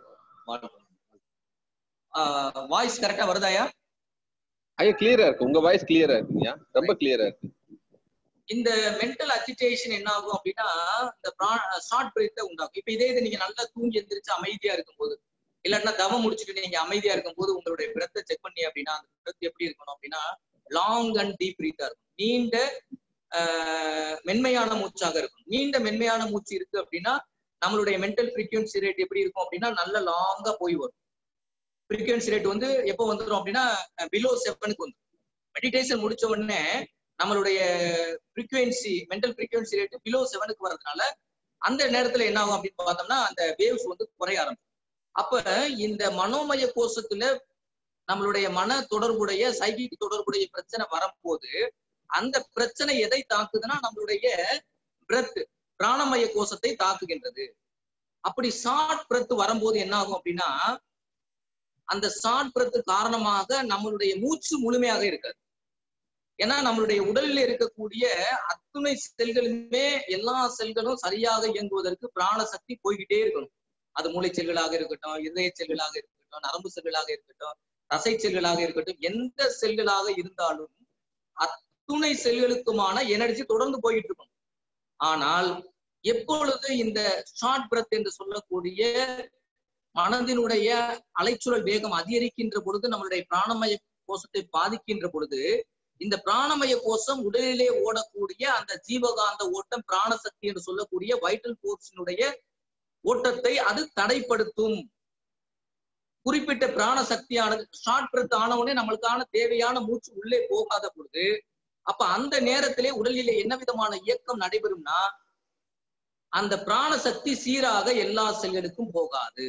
வாய்ஸ் கரெக்டா வருதாயா
ஐயா கிளியரா இருக்கு உங்க வாய்ஸ் கிளியரா இருக்குங்கய்யா ரொம்ப கிளியரா இருக்கு
இந்த மென்டல் அஜிடேஷன் என்ன ஆகும் அப்படின்னா இந்த ஷார்ட் பிரேத்தை உண்டாகும் இப்ப இதே இது நீங்க நல்லா தூங்கி எந்திரிச்சு அமைதியா இருக்கும்போது இல்லாட்டினா தவம் முடிச்சுட்டு நீங்க அமைதியா இருக்கும்போது உங்களுடைய பிரத்தை செக் பண்ணி அப்படின்னா அந்த பிரத் எப்படி இருக்கணும் அப்படின்னா லாங் அண்ட் டீப் பிரீத்தா இருக்கும் நீண்ட ஆஹ், மென்மையான மூச்சாக இருக்கும் நீண்ட மென்மையான மூச்சு இருக்கு அப்படின்னா நம்மளுடைய மென்டல் ஃப்ரீக்வன்சி ரேட் எப்படி இருக்கும் அப்படின்னா நல்ல லாங்கா போய் வரும் ஃப்ரீக்வன்சி ரேட் வந்து எப்போ வந்துடும் அப்படின்னா பிலோ செவனுக்கு வந்துடும் மெடிடேஷன் முடிச்ச உடனே நம்மளுடைய frequency mental frequency rate below செவனுக்கு வர்றதுனால அந்த நேரத்துல என்ன ஆகும் அப்படின்னு பார்த்தோம்னா அந்த வேவ்ஸ் வந்து குறைய ஆரம்பிக்கும் அப்ப இந்த மனோமய கோஷத்துல நம்மளுடைய மன தொடர்புடைய சைகிக் தொடர்புடைய பிரச்சனை வரும்போது அந்த பிரச்சனை எதை தாக்குதுன்னா நம்மளுடைய பிரெத் பிராணமய கோஷத்தை தாக்குகின்றது அப்படி ஷார்ட் பிரெத் வரும்போது என்ன ஆகும் அப்படின்னா அந்த ஷார்ட் பிரெத் காரணமாக நம்மளுடைய மூச்சு முழுமையாக இருக்காது ஏன்னா நம்மளுடைய உடலில் இருக்கக்கூடிய அத்துணை செல்களுமே எல்லா செல்களும் சரியாக இயங்குவதற்கு பிராண சக்தி போய்கிட்டே இருக்கணும் அது மூளை செல்களாக இருக்கட்டும் இதய செல்களாக இருக்கட்டும் நரம்பு செல்களாக இருக்கட்டும் தசை செல்களாக இருக்கட்டும் எந்த செல்களாக இருந்தாலும் அத்துணை செல்களுக்குமான எனர்ஜி தொடர்ந்து போயிட்டு இருக்கும் ஆனால் எப்பொழுது இந்த ஷார்ட் பிரத் என்று சொல்லக்கூடிய மனதினுடைய அலைச்சுழல் வேகம் அதிகரிக்கின்ற பொழுது நம்மளுடைய பிராணமய கோஷத்தை பாதிக்கின்ற பொழுது இந்த பிராணமய கோஷம் உடலிலே ஓடக்கூடிய அந்த ஜீவகாந்த ஓட்டம் பிராணசக்தி என்று சொல்லக்கூடிய வைட்டல் போர்ஸினுடைய ஓட்டத்தை அது தடைப்படுத்தும் குறிப்பிட்ட பிராண சக்தியானது ஷார்ட் பிரத் ஆனவுடனே நம்மளுக்கான தேவையான மூச்சு உள்ளே போகாத பொழுது அப்ப அந்த நேரத்திலே உடலிலே என்ன விதமான இயக்கம் நடைபெறும்னா அந்த பிராண சக்தி சீராக எல்லா செல்களுக்கும் போகாது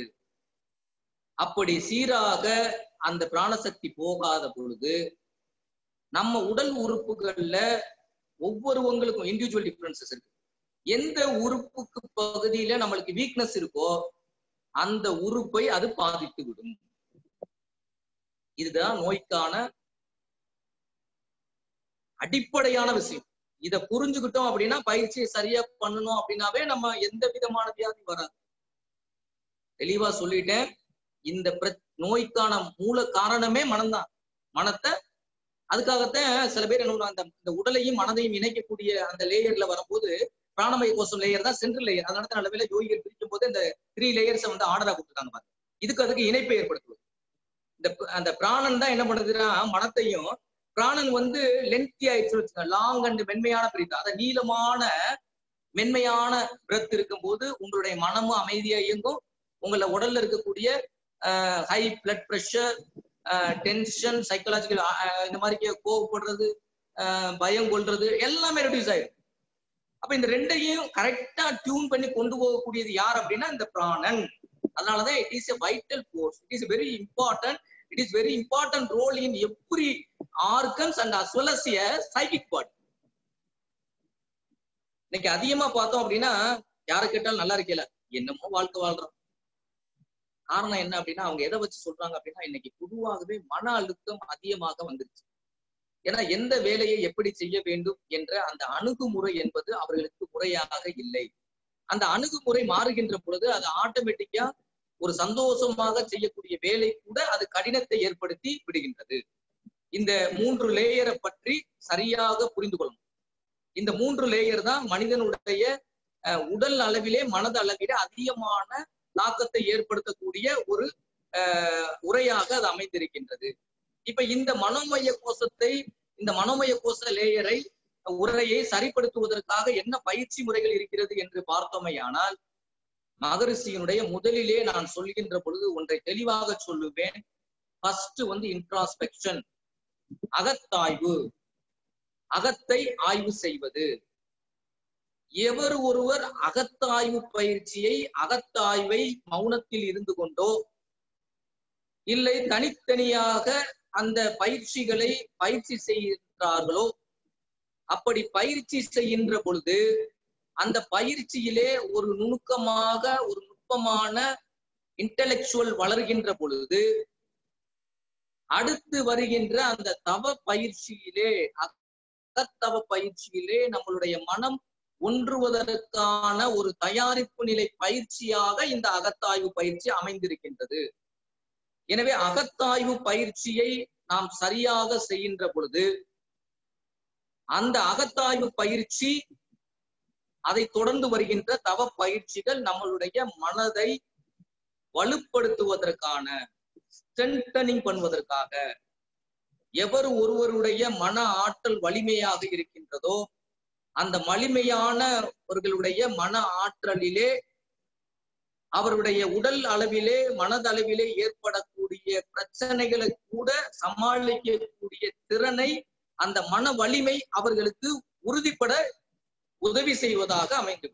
அப்படி சீராக அந்த பிராணசக்தி போகாத பொழுது நம்ம உடல் உறுப்புகள்ல ஒவ்வொருவங்களுக்கும் இண்டிவிஜுவல் டிஃபரன்சஸ் இருக்கு எந்த உறுப்புக்கு பகுதியில நம்மளுக்கு வீக்னஸ் இருக்கோ அந்த உறுப்பை அது பாதித்து விடும் இதுதான் நோய்க்கான அடிப்படையான விஷயம் இத புரிஞ்சுக்கிட்டோம் அப்படின்னா பயிற்சியை சரியா பண்ணணும் அப்படின்னாவே நம்ம எந்த விதமான வியாதி வராது தெளிவா சொல்லிட்டேன் இந்த பிர- நோய்க்கான மூல காரணமே மனம்தான் மனத்தை அதுக்காகத்தான் சில பேர் என்ன பண்ணுவாங்க, அந்த இந்த உடலையும் மனதையும் இணைக்கக்கூடிய அந்த லேயர்ல வரும்போது பிராணமய கோஷம் லேயர் தான் சென்ட்ரல் லேயர் அதனால தான் நல்ல வேலை யோகிகள் பிரிக்கும் போது இந்த த்ரீ லேயர்ஸை வந்து ஆர்டரா கொடுத்துருக்காங்க பாருங்க இதுக்கு அதுக்கு இணைப்பை ஏற்படுத்துவது இந்த ப- அந்த பிராணன் தான் என்ன பண்ணுதுன்னா மனத்தையும் பிராணன் வந்து லென்த்தி ஆயிடுச்சு வச்சுக்கோங்க லாங் அண்ட் மென்மையான பிரீத் அத நீளமான மென்மையான பிரெத் இருக்கும்போது உங்களுடைய மனமும் அமைதியா இயங்கும் உங்கள உடல்ல இருக்கக்கூடிய high blood pressure tension psychological இந்த மாதிரி கோவப்படுறது ஆஹ் பயம் கொள்றது எல்லாமே ரெடியூஸ் ஆயிடும் அப்ப இந்த ரெண்டையும் கரெக்டா டியூன் பண்ணி கொண்டு போகக்கூடியது யார் அப்படின்னா இந்த பிராணன் அதனாலதான் it is a vital force it is very important it is very important role in every organs and as well as a psychic body இன்னைக்கு அதிகமா பார்த்தோம் அப்படின்னா யாரை கேட்டாலும் நல்லா இருக்கல என்னமோ வாழ்க்கை வாழ்றோம் காரணம் என்ன அப்படின்னா அவங்க எதை வச்சு சொல்றாங்க அப்படின்னா இன்னைக்கு பொதுவாகவே மன அழுத்தம் அதிகமாக வந்துருச்சு ஏன்னா எந்த வேலையை எப்படி செய்ய வேண்டும் என்ற அந்த அணுகுமுறை என்பது அவர்களுக்கு முறையாக இல்லை அந்த அணுகுமுறை மாறுகின்ற பொழுது அது ஆட்டோமேட்டிக்கா ஒரு சந்தோஷமாக செய்யக்கூடிய வேலை கூட அது கடினத்தை ஏற்படுத்தி விடுகின்றது இந்த மூன்று லேயரை பற்றி சரியாக புரிந்து கொள்ளணும் இந்த மூன்று லேயர் தான் மனிதனுடைய அஹ், உடல் அளவிலே மனது அளவிலே அதிகமான தாக்கத்தை ஏற்படுத்தக்கூடிய ஒரு அஹ், உரையாக அது அமைந்திருக்கின்றது இப்ப இந்த மனோமய கோஷத்தை இந்த மனோமய கோஷ லேயரை உரையை சரிப்படுத்துவதற்காக என்ன பயிற்சி முறைகள் இருக்கிறது என்று பார்த்தோமையானால் மகரிஷியினுடைய முதலிலே நான் சொல்கின்ற பொழுது ஒன்றை தெளிவாக சொல்லுவேன் ஃபர்ஸ்ட் வந்து இன்ட்ராஸ்பெக்ஷன் அகத்தாய்வு அகத்தை ஆய்வு செய்வது எவர் ஒருவர் அகத்தாய்வு பயிற்சியை அகத்தாய்வை மௌனத்தில் இருந்து கொண்டோ இல்லை தனித்தனியாக அந்த பயிற்சிகளை பயிற்சி செய்கின்றார்களோ அப்படி பயிற்சி செய்கின்ற பொழுது அந்த பயிற்சியிலே ஒரு நுணுக்கமாக ஒரு நுட்பமான இன்டலெக்சுவல் வளர்கின்ற பொழுது அடுத்து வருகின்ற அந்த தவ பயிற்சியிலே அகத்தவ பயிற்சியிலே நம்மளுடைய மனம் ஒன்றுவதற்கான ஒரு தயாரிப்பு நிலை பயிற்சியாக இந்த அகத்தாய்வு பயிற்சி அமைந்திருக்கின்றது எனவே அகத்தாய்வு பயிற்சியை நாம் சரியாக செய்கின்ற பொழுது அந்த அகத்தாய்வு பயிற்சி அதை தொடர்ந்து வருகின்ற தவ பயிற்சிகள் நம்மளுடைய மனதை வலுப்படுத்துவதற்கான ஸ்ட்ரென்தனிங் பண்ணுவதற்காக எவர் ஒருவருடைய மன ஆற்றல் வலிமையாக இருக்கின்றதோ அந்த வலிமையானவர்களுடைய மன ஆற்றலிலே அவருடைய உடல் அளவிலே மனதளவிலே ஏற்படக்கூடிய பிரச்சனைகளை கூட சமாளிக்கக்கூடிய திறனை அந்த மன வலிமை அவர்களுக்கு உறுதிப்பட உதவி செய்வதாக அமைந்துள்ளது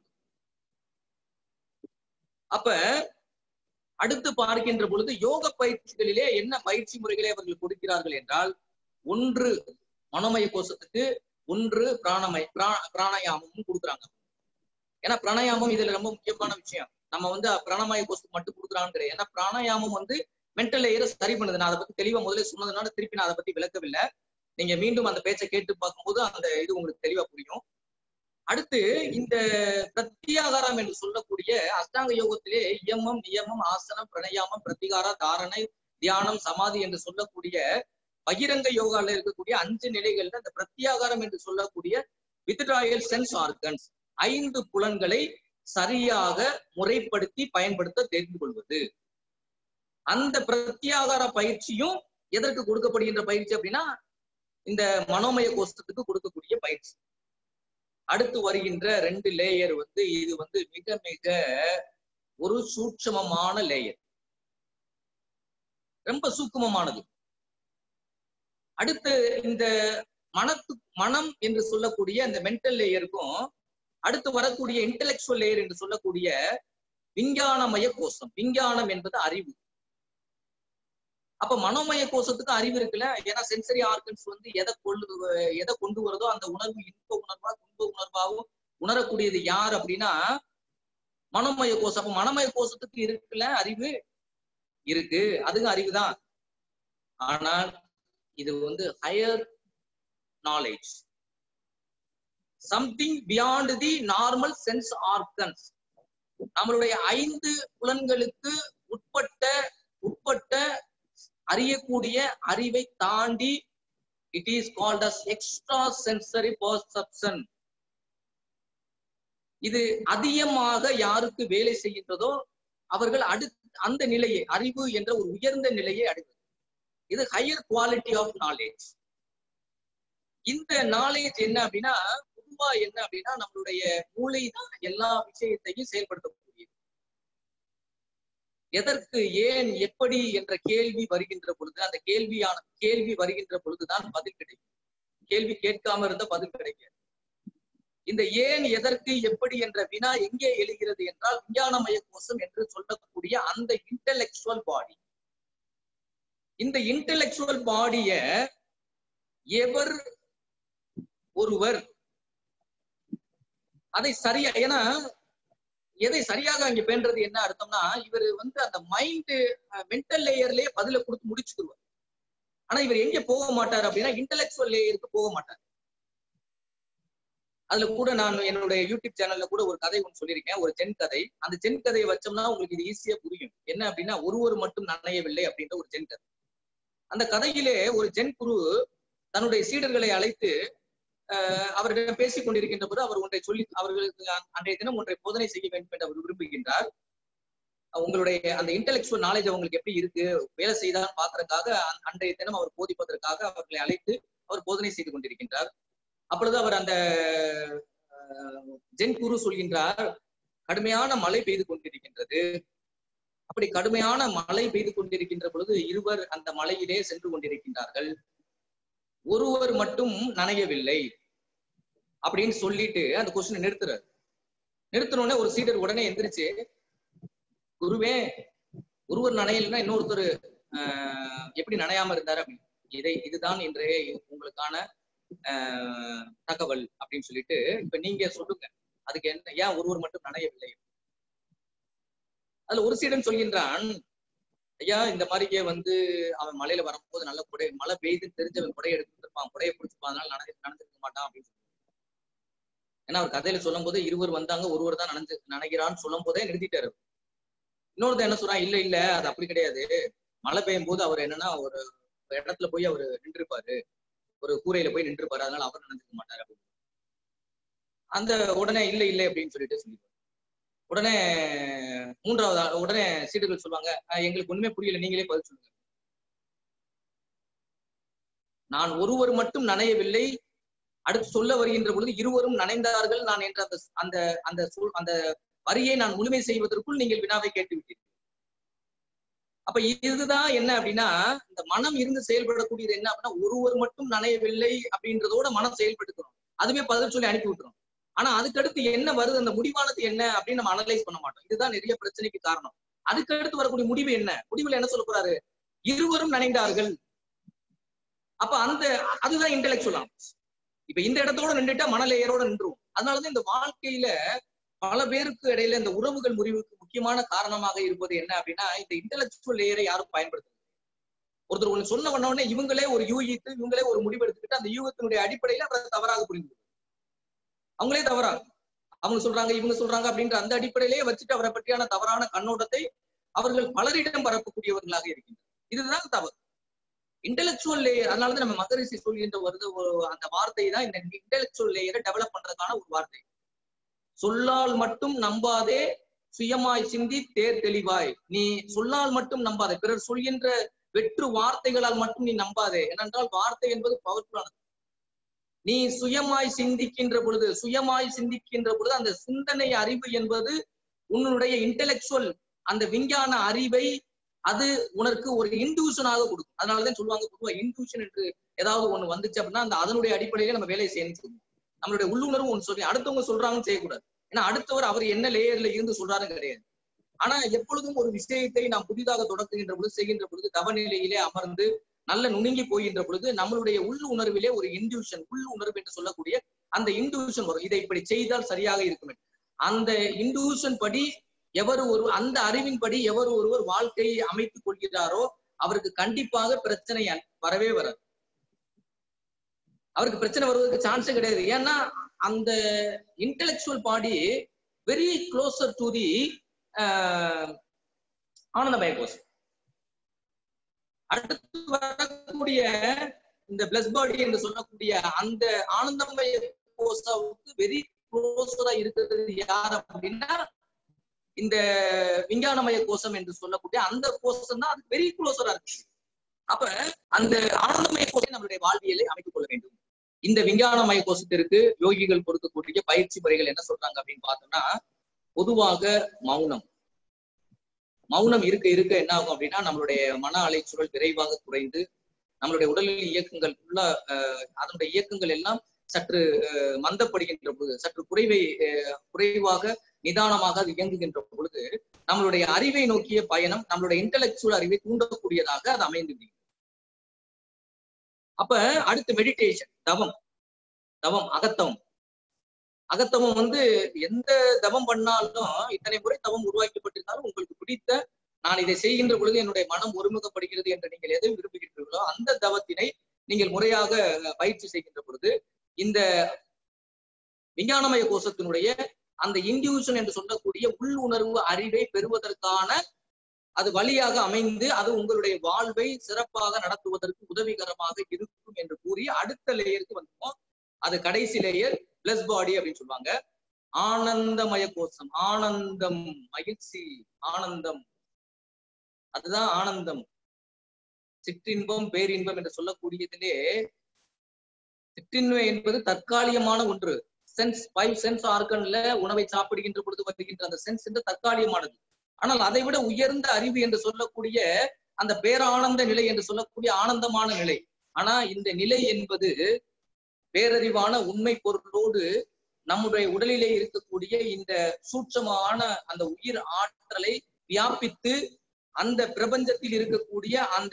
அப்ப அடுத்து பார்க்கின்ற பொழுது யோக பயிற்சிகளிலே என்ன பயிற்சி முறைகளை அவர்கள் கொடுக்கிறார்கள் என்றால் ஒன்று மனோமய கோஷத்துக்கு ஒன்று பிராணமய பிரா- பிராணாயாமமும் கொடுக்குறாங்க ஏன்னா பிராணாயாமம் இதுல ரொம்ப முக்கியமான விஷயம் நம்ம வந்து பிராணமய கோஷத்துக்கு மட்டும் கொடுக்குறான்னு கிடையாது ஏன்னா பிராணாயாமம் வந்து மென்டல் லேயரை சரி பண்ணுது நான் அதை பத்தி தெளிவா முதல்ல சொன்னதுனால திருப்பி நான் அதை பத்தி விளக்கவில்லை நீங்க மீண்டும் அந்த பேச்சை கேட்டு பார்க்கும்போது அந்த இது உங்களுக்கு தெளிவா புரியும் அடுத்து இந்த பிரத்யாகாரம் என்று சொல்லக்கூடிய அஷ்டாங்க யோகத்திலே இயமம் நியமம் ஆசனம் பிரணயாமம் பிரத்திகாரா தாரணை தியானம் சமாதி என்று சொல்லக்கூடிய பகிரங்க யோகால இருக்கக்கூடிய அஞ்சு நிலைகள்ல இந்த பிரத்யாகாரம் என்று சொல்லக்கூடிய வித்ராயல் சென்ஸ் ஆர்கன்ஸ் ஐந்து புலன்களை சரியாக முறைப்படுத்தி பயன்படுத்த தெரிந்து கொள்வது அந்த பிரத்யாகார பயிற்சியும் எதற்கு கொடுக்கப்படுகின்ற பயிற்சி அப்படின்னா இந்த மனோமய கோஷத்துக்கு கொடுக்கக்கூடிய பயிற்சி அடுத்து வருகின்ற ரெண்டு லேயர் வந்து இது வந்து மிக மிக ஒரு சூட்சமமான லேயர் ரொம்ப சூக்குமமானது அடுத்து இந்த மனத்து மனம் என்று சொல்லக்கூடிய அந்த மென்டல் லேயருக்கும் அடுத்து வரக்கூடிய இன்டெலெக்சுவல் லேயர் என்று சொல்லக்கூடிய விஞ்ஞானமய கோஷம் விஞ்ஞானம் என்பது அறிவு அப்ப மனோமய கோஷத்துக்கு அறிவு இருக்குல்ல ஏன்னா சென்சரி ஆர்கன்ஸ் வந்து எதை கொள்ளு எதை கொண்டு வருதோ அந்த உணர்வு இன்ப உணர்வா துன்ப உணர்வாகவும் உணரக்கூடியது யார் அப்படின்னா மனோமய கோஷம் அப்ப மனோமய கோஷத்துக்கு இருக்குல்ல அறிவு இருக்கு அதுவும் அறிவுதான் ஆனால் இது வந்து higher knowledge something beyond the normal sense organs நம்மளுடைய ஐந்து புலன்களுக்கு உட்பட்ட உட்பட்ட அறியக்கூடிய அறிவை தாண்டி it is called as extra sensory perception இது அதிகமாக யாருக்கு வேலை செய்கின்றதோ அவர்கள் அடு அந்த நிலையை அறிவு என்ற ஒரு உயர்ந்த நிலையை அடைவது இது ஹையர் குவாலிட்டி ஆஃப் நாலேஜ் இந்த நாலேஜ் என்ன அப்படின்னா பொதுவா என்ன அப்படின்னா நம்மளுடைய மூளை தான் எல்லா விஷயத்தையும் செயல்படுத்தக்கூடியது எதற்கு ஏன் எப்படி என்ற கேள்வி வருகின்ற பொழுது அந்த கேள்வியான கேள்வி வருகின்ற பொழுதுதான் பதில் கிடைக்கும் கேள்வி கேட்காம இருந்த பதில் கிடைக்காது இந்த ஏன் எதற்கு எப்படி என்ற வினா எங்கே எழுகிறது என்றால் விஞ்ஞானமய கோஷம் என்று சொல்லக்கூடிய அந்த இன்டலெக்சுவல் பாடி இந்த இன்டலெக்சுவல் பாடிய எவர் ஒருவர் அதை சரியா ஏன்னா எதை சரியாக அங்க பேண்டது என்ன அர்த்தம்னா இவர் வந்து அந்த மைண்ட் மென்டல் லேயர்லயே பதில கொடுத்து முடிச்சுக்குருவார் ஆனா இவர் எங்க போக மாட்டார் அப்படின்னா இன்டலெக்சுவல் லேயருக்கு போக மாட்டார் அதுல கூட நான் என்னுடைய யூடியூப் சேனல்ல கூட ஒரு கதை ஒன்று சொல்லியிருக்கேன் ஒரு ஜென் கதை அந்த ஜென் கதையை வச்சோம்னா உங்களுக்கு இது ஈஸியா புரியும் என்ன அப்படின்னா ஒருவர் மட்டும் நனையவில்லை அப்படின்ற ஒரு ஜென் கதை அந்த கதையிலே ஒரு ஜென் குரு தன்னுடைய சீடர்களை அழைத்து அஹ் அவரிடம் பேசிக் கொண்டிருக்கின்ற போது அவர் ஒன்றை சொல்லி அவர்களுக்கு அன்றைய தினம் ஒன்றை போதனை செய்ய வேண்டும் என்று அவர் விரும்புகின்றார் உங்களுடைய அந்த இன்டெலெக்சுவல் நாலேஜ் அவங்களுக்கு எப்படி இருக்கு வேலை செய்தான் பாக்குறதுக்காக அன்றைய தினம் அவர் போதிப்பதற்காக அவர்களை அழைத்து அவர் போதனை செய்து கொண்டிருக்கின்றார் அப்பொழுது அவர் அந்த ஜென் குரு சொல்கின்றார் கடுமையான மழை பெய்து கொண்டிருக்கின்றது அப்படி கடுமையான மழை பெய்து கொண்டிருக்கின்ற பொழுது இருவர் அந்த மலையிலே சென்று கொண்டிருக்கின்றார்கள் ஒருவர் மட்டும் நனையவில்லை அப்படின்னு சொல்லிட்டு அந்த கொஸ்டினை நிறுத்துறாரு நிறுத்தினோடனே ஒரு சீடர் உடனே எந்திரிச்சு குருவே ஒருவர் நனையலைன்னா இன்னொருத்தர் ஆஹ் எப்படி நனையாம இருந்தாரு அப்படின்னு இதை இதுதான் இன்றைய உங்களுக்கான ஆஹ் தகவல் அப்படின்னு சொல்லிட்டு இப்ப நீங்க சொல்லுங்க அதுக்கு என்ன ஏன் ஒருவர் மட்டும் நனையவில்லை அதுல ஒரு சீடன் சொல்கின்றான் ஐயா இந்த மாதிரியே வந்து அவன் மலையில வரும்போது நல்ல குடை மழை பெய்யுதுன்னு தெரிஞ்சவன் குடையை எடுத்துட்டு இருப்பான் குடையை பிடிச்சிப்பான் அதனால நனைஞ்சு நனைஞ்சிருக்க மாட்டான் அப்படின்னு ஏன்னா அவர் கதையில சொல்லும் போது இருவர் வந்தாங்க ஒருவர் தான் நனைஞ்சு நனைகிறான்னு சொல்லும் போதே நிறுத்திட்டாரு இன்னொருத்தர் என்ன சொல்றான் இல்ல இல்ல அது அப்படி கிடையாது மழை பெய்யும் போது அவர் என்னன்னா ஒரு இடத்துல போய் அவர் நின்றுப்பாரு ஒரு கூரையில போய் நின்றுப்பாரு அதனால அவர் நினைச்சுக்க மாட்டாரு அப்படின்னு அந்த உடனே இல்ல இல்லை அப்படின்னு சொல்லிட்டு சொல்லிடுவார் உடனே மூன்றாவது ஆள் உடனே சீடுகள் சொல்லுவாங்க எங்களுக்கு ஒண்ணுமே புரியல நீங்களே பதில் சொல்லுங்க நான் ஒருவர் மட்டும் நனையவில்லை அடுத்து சொல்ல வருகின்ற பொழுது இருவரும் நனைந்தார்கள் நான் என்ற அந்த அந்த அந்த சொல் அந்த வரியை நான் முழுமை செய்வதற்குள் நீங்கள் வினாவை கேட்டு விட்டீர்கள் அப்ப இதுதான் என்ன அப்படின்னா இந்த மனம் இருந்து செயல்படக்கூடியது என்ன அப்படின்னா ஒருவர் மட்டும் நனையவில்லை அப்படின்றதோட மனம் செயல்படுத்துறோம் அதுவே பதில் சொல்லி அனுப்பி விட்டுரும் ஆனா அதுக்கடுத்து என்ன வருது அந்த முடிவானது என்ன அப்படின்னு நம்ம அனலைஸ் பண்ண மாட்டோம் இதுதான் நிறைய பிரச்சனைக்கு காரணம் அதுக்கு அடுத்து வரக்கூடிய முடிவு என்ன முடிவுல என்ன சொல்ல போறாரு இருவரும் நனைந்தார்கள் அப்ப அந்த அதுதான் இன்டெலெக்சுவல் ஆம்ஸ் இப்ப இந்த இடத்தோட நின்றுட்டா மணலேயரோட நின்றுவோம் அதனாலதான் இந்த வாழ்க்கையில பல பேருக்கு இடையில இந்த உறவுகள் முறிவுக்கு முக்கியமான காரணமாக இருப்பது என்ன அப்படின்னா இந்த இன்டெலெக்சுவல் லேயரை யாரும் பயன்படுத்துறது ஒருத்தர் ஒண்ணு சொன்ன உடனே இவங்களே ஒரு யூகித்து இவங்களே ஒரு முடிவு எடுத்துக்கிட்டு அந்த யூகத்தினுடைய அடிப்படையில அவரை தவறாக புரிந்து அவங்களே தவறா அவங்க சொல்றாங்க இவங்க சொல்றாங்க அப்படின்ற அந்த அடிப்படையிலேயே வச்சுட்டு அவரை பற்றியான தவறான கண்ணோட்டத்தை அவர்கள் பலரிடம் பரப்பக்கூடியவர்களாக இருக்கின்றனர் இதுதான் தவறு இன்டெலெக்சுவல் லேயர் அதனாலதான் நம்ம மகரிஷி சொல்கின்ற வருது அந்த வார்த்தை தான் இந்த இன்டெலெக்சுவல் லேயரை டெவலப் பண்றதுக்கான ஒரு வார்த்தை சொல்லால் மட்டும் நம்பாதே சுயமாய் சிந்தி தேர் தெளிவாய் நீ சொல்லால் மட்டும் நம்பாதே பிறர் சொல்கின்ற வெற்று வார்த்தைகளால் மட்டும் நீ நம்பாதே ஏனென்றால் வார்த்தை என்பது பவர்ஃபுல்லானது நீ சுயமாய் சிந்திக்கின்ற பொழுது சுயமாய் சிந்திக்கின்ற பொழுது அந்த சிந்தனை அறிவு என்பது உன்னுடைய இன்டெலெக்சுவல் அந்த விஞ்ஞான அறிவை அது உனக்கு ஒரு இன்டியூஷனாக கொடுக்கும் அதனாலதான் சொல்லுவாங்க பொதுவா இன்டியூஷன் என்று ஏதாவது ஒண்ணு வந்துச்சு அப்படின்னா அந்த அதனுடைய அடிப்படையில நம்ம வேலையை செய்யணும்னு சொல்லுவோம் நம்மளுடைய உள்ளுணர்வு ஒன்று சொல்லி அடுத்தவங்க சொல்றாங்கன்னு செய்யக்கூடாது ஏன்னா அடுத்தவர் அவர் என்ன லேயர்ல இருந்து சொல்றாருன்னு கிடையாது ஆனா எப்பொழுதும் ஒரு விஷயத்தை நாம் புதிதாக தொடங்குகின்ற பொழுது செய்கின்ற பொழுது தவநிலையிலே அமர்ந்து நல்ல நுணுங்கி போகின்ற பொழுது நம்மளுடைய உள் உணர்விலே ஒரு இன்டியூஷன் உள் உணர்வு என்று சொல்லக்கூடிய அந்த இன்டியூஷன் வரும் இதை இப்படி செய்தால் சரியாக இருக்கும் அந்த இன்டியூஷன் படி எவர் ஒரு அந்த அறிவின்படி எவர் ஒருவர் வாழ்க்கையை அமைத்துக் கொள்கிறாரோ அவருக்கு கண்டிப்பாக பிரச்சனை வரவே வராது அவருக்கு பிரச்சனை வருவதற்கு சான்ஸே கிடையாது ஏன்னா அந்த intellectual body very closer to the anandamaya kosham அடுத்து வரக்கூடிய இந்த பிளஸ் பாடி என்று சொல்லக்கூடிய அந்த ஆனந்தமய கோஷாவுக்கு வெரி க்ளோஸரா இருக்கிறது யார் அப்படின்னா இந்த விஞ்ஞானமய கோஷம் என்று சொல்லக்கூடிய அந்த கோஷம் தான் அது வெரி க்ளோஸரா இருக்கு அப்ப அந்த ஆனந்தமய கோஷம் நம்மளுடைய வாழ்வியலை அமைத்துக் கொள்ள வேண்டும் இந்த விஞ்ஞானமய கோஷத்திற்கு யோகிகள் கொடுக்கக்கூடிய பயிற்சி முறைகள் என்ன சொல்றாங்க அப்படின்னு பார்த்தோம்னா பொதுவாக மௌனம் மௌனம் இருக்க இருக்க என்ன ஆகும் அப்படின்னா நம்மளுடைய மன அலைச்சூழல் விரைவாக குறைந்து நம்மளுடைய உடலில் இயக்கங்கள் ஃபுல்லா அதனுடைய இயக்கங்கள் எல்லாம் சற்று அஹ், மந்தப்படுகின்ற பொழுது சற்று குறைவை அஹ், குறைவாக நிதானமாக அது இயங்குகின்ற பொழுது நம்மளுடைய அறிவை நோக்கிய பயணம் நம்மளுடைய இன்டலெக்சுவல் அறிவை தூண்டக்கூடியதாக அது அமைந்து விடுகிறது. அப்ப அடுத்து மெடிடேஷன் தவம் தவம் அகத்தவம் அகத்தவம் வந்து எந்த தவம் பண்ணாலும் இத்தனை முறை தவம் உருவாக்கப்பட்டிருந்தாலும் உங்களுக்கு பிடித்த நான் இதை செய்கின்ற பொழுது என்னுடைய மனம் ஒருமுகப்படுகிறது என்று நீங்கள் எதை விரும்புகின்றீர்களோ அந்த தவத்தினை நீங்கள் முறையாக பயிற்சி செய்கின்ற பொழுது இந்த விஞ்ஞானமய கோஷத்தினுடைய அந்த இன்டியூஷன் என்று சொல்லக்கூடிய உள் உணர்வு அறிவை பெறுவதற்கான அது வழியாக அமைந்து அது உங்களுடைய வாழ்வை சிறப்பாக நடத்துவதற்கு உதவிகரமாக இருக்கும் என்று கூறி அடுத்த லேயருக்கு வந்துவோம் அது கடைசி லேயர் பிளஸ் பாடி அப்படின்னு சொல்லுவாங்க ஆனந்தமய கோஷம் ஆனந்தம் மகிழ்ச்சி ஆனந்தம் அதுதான் ஆனந்தம் சிற்றின்பம் பேரின்பம் என்று சொல்லக்கூடியதிலே சிற்றின்மை என்பது தற்காலிகமான ஒன்று சென்ஸ் ஃபைவ் சென்ஸ் ஆர்கன்ல உணவை சாப்பிடுகின்ற பொழுது வருகின்ற அந்த சென்ஸ் என்று தற்காலிகமானது ஆனால் அதை விட உயர்ந்த அறிவு என்று சொல்லக்கூடிய அந்த பேரானந்த நிலை என்று சொல்லக்கூடிய ஆனந்தமான நிலை ஆனா இந்த நிலை என்பது பேரறிவான உண்மை பொருளோடு நம்முடைய உடலிலே இருக்கக்கூடிய இந்த சூட்சமான அந்த உயிர் ஆற்றலை வியாபித்து அந்த பிரபஞ்சத்தில் இருக்கக்கூடிய அந்த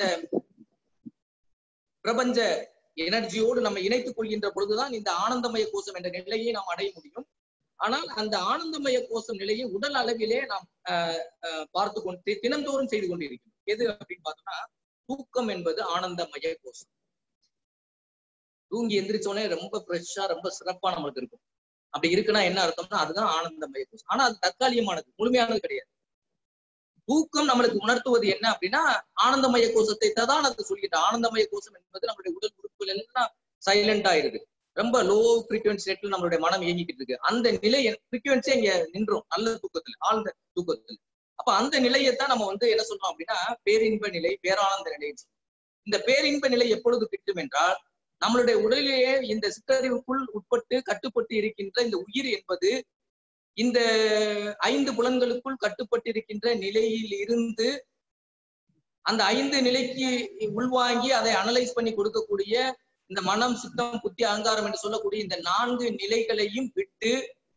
பிரபஞ்ச எனர்ஜியோடு நம்ம இணைத்துக் கொள்கின்ற பொழுதுதான் இந்த ஆனந்தமய கோஷம் என்ற நிலையை நாம் அடைய முடியும் ஆனால் அந்த ஆனந்தமய கோஷம் நிலையை உடல் அளவிலே நாம் பார்த்து கொண்டு தினந்தோறும் செய்து கொண்டிருக்கிறோம் எது அப்படின்னு பார்த்தோம்னா தூக்கம் என்பது ஆனந்தமய கோஷம் தூங்கி எந்திரிச்சோடனே ரொம்ப ஃப்ரெஷ்ஷா ரொம்ப சிறப்பா நம்மளுக்கு இருக்கும் அப்படி இருக்குன்னா என்ன அர்த்தம்னா அதுதான் ஆனந்தமய கோஷம் ஆனா அது தற்காலிகமானது முழுமையானது கிடையாது தூக்கம் நம்மளுக்கு உணர்த்துவது என்ன அப்படின்னா ஆனந்தமய கோஷத்தை தான் அது சொல்லிட்டு ஆனந்தமய கோஷம் என்பது நம்மளுடைய உடல் உறுப்புகள் எல்லாம் சைலண்ட் ஆயிருது ரொம்ப லோ ஃப்ரீக்வன்சி ரேட்ல நம்மளுடைய மனம் இயங்கிக்கிட்டு இருக்கு அந்த நிலை ஃப்ரீக்வன்சி இங்க நின்றோம் நல்ல தூக்கத்துல ஆழ்ந்த தூக்கத்துல அப்ப அந்த நிலையைத்தான் நம்ம வந்து என்ன சொல்றோம் அப்படின்னா பேரின்ப நிலை பேரானந்த நிலை இந்த பேரின்ப நிலை எப்பொழுது கிட்டும் என்றால் நம்மளுடைய உடலிலேயே இந்த சிற்றறிவுக்குள் உட்பட்டு கட்டுப்பட்டு இருக்கின்ற இந்த உயிர் என்பது இந்த ஐந்து புலன்களுக்குள் கட்டுப்பட்டிருக்கின்ற நிலையில் இருந்து அந்த ஐந்து நிலைக்கு உள்வாங்கி அதை அனலைஸ் பண்ணி கொடுக்கக்கூடிய இந்த மனம் சித்தம் புத்தி அகங்காரம் என்று சொல்லக்கூடிய இந்த நான்கு நிலைகளையும் விட்டு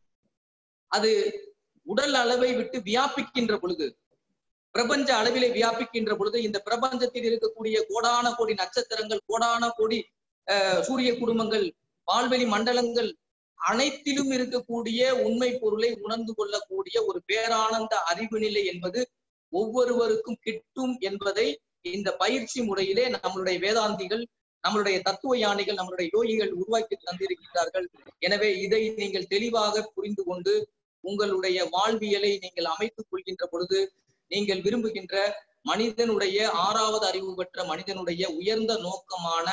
அது உடல் அளவை விட்டு வியாபிக்கின்ற பொழுது பிரபஞ்ச அளவிலே வியாபிக்கின்ற பொழுது இந்த பிரபஞ்சத்தில் இருக்கக்கூடிய கோடான கோடி நட்சத்திரங்கள் கோடான கோடி சூரிய குடும்பங்கள் பால்வெளி மண்டலங்கள் அனைத்திலும் இருக்கக்கூடிய உண்மை பொருளை உணர்ந்து கொள்ளக்கூடிய ஒரு பேரானந்த அறிவு நிலை என்பது ஒவ்வொருவருக்கும் கிட்டும் என்பதை இந்த பயிற்சி முறையிலே நம்மளுடைய வேதாந்திகள் நம்மளுடைய தத்துவ யானைகள் நம்மளுடைய யோகிகள் உருவாக்கி தந்திருக்கிறார்கள் எனவே இதை நீங்கள் தெளிவாக புரிந்து கொண்டு உங்களுடைய வாழ்வியலை நீங்கள் அமைத்துக் கொள்கின்ற பொழுது நீங்கள் விரும்புகின்ற மனிதனுடைய ஆறாவது அறிவு பெற்ற மனிதனுடைய உயர்ந்த நோக்கமான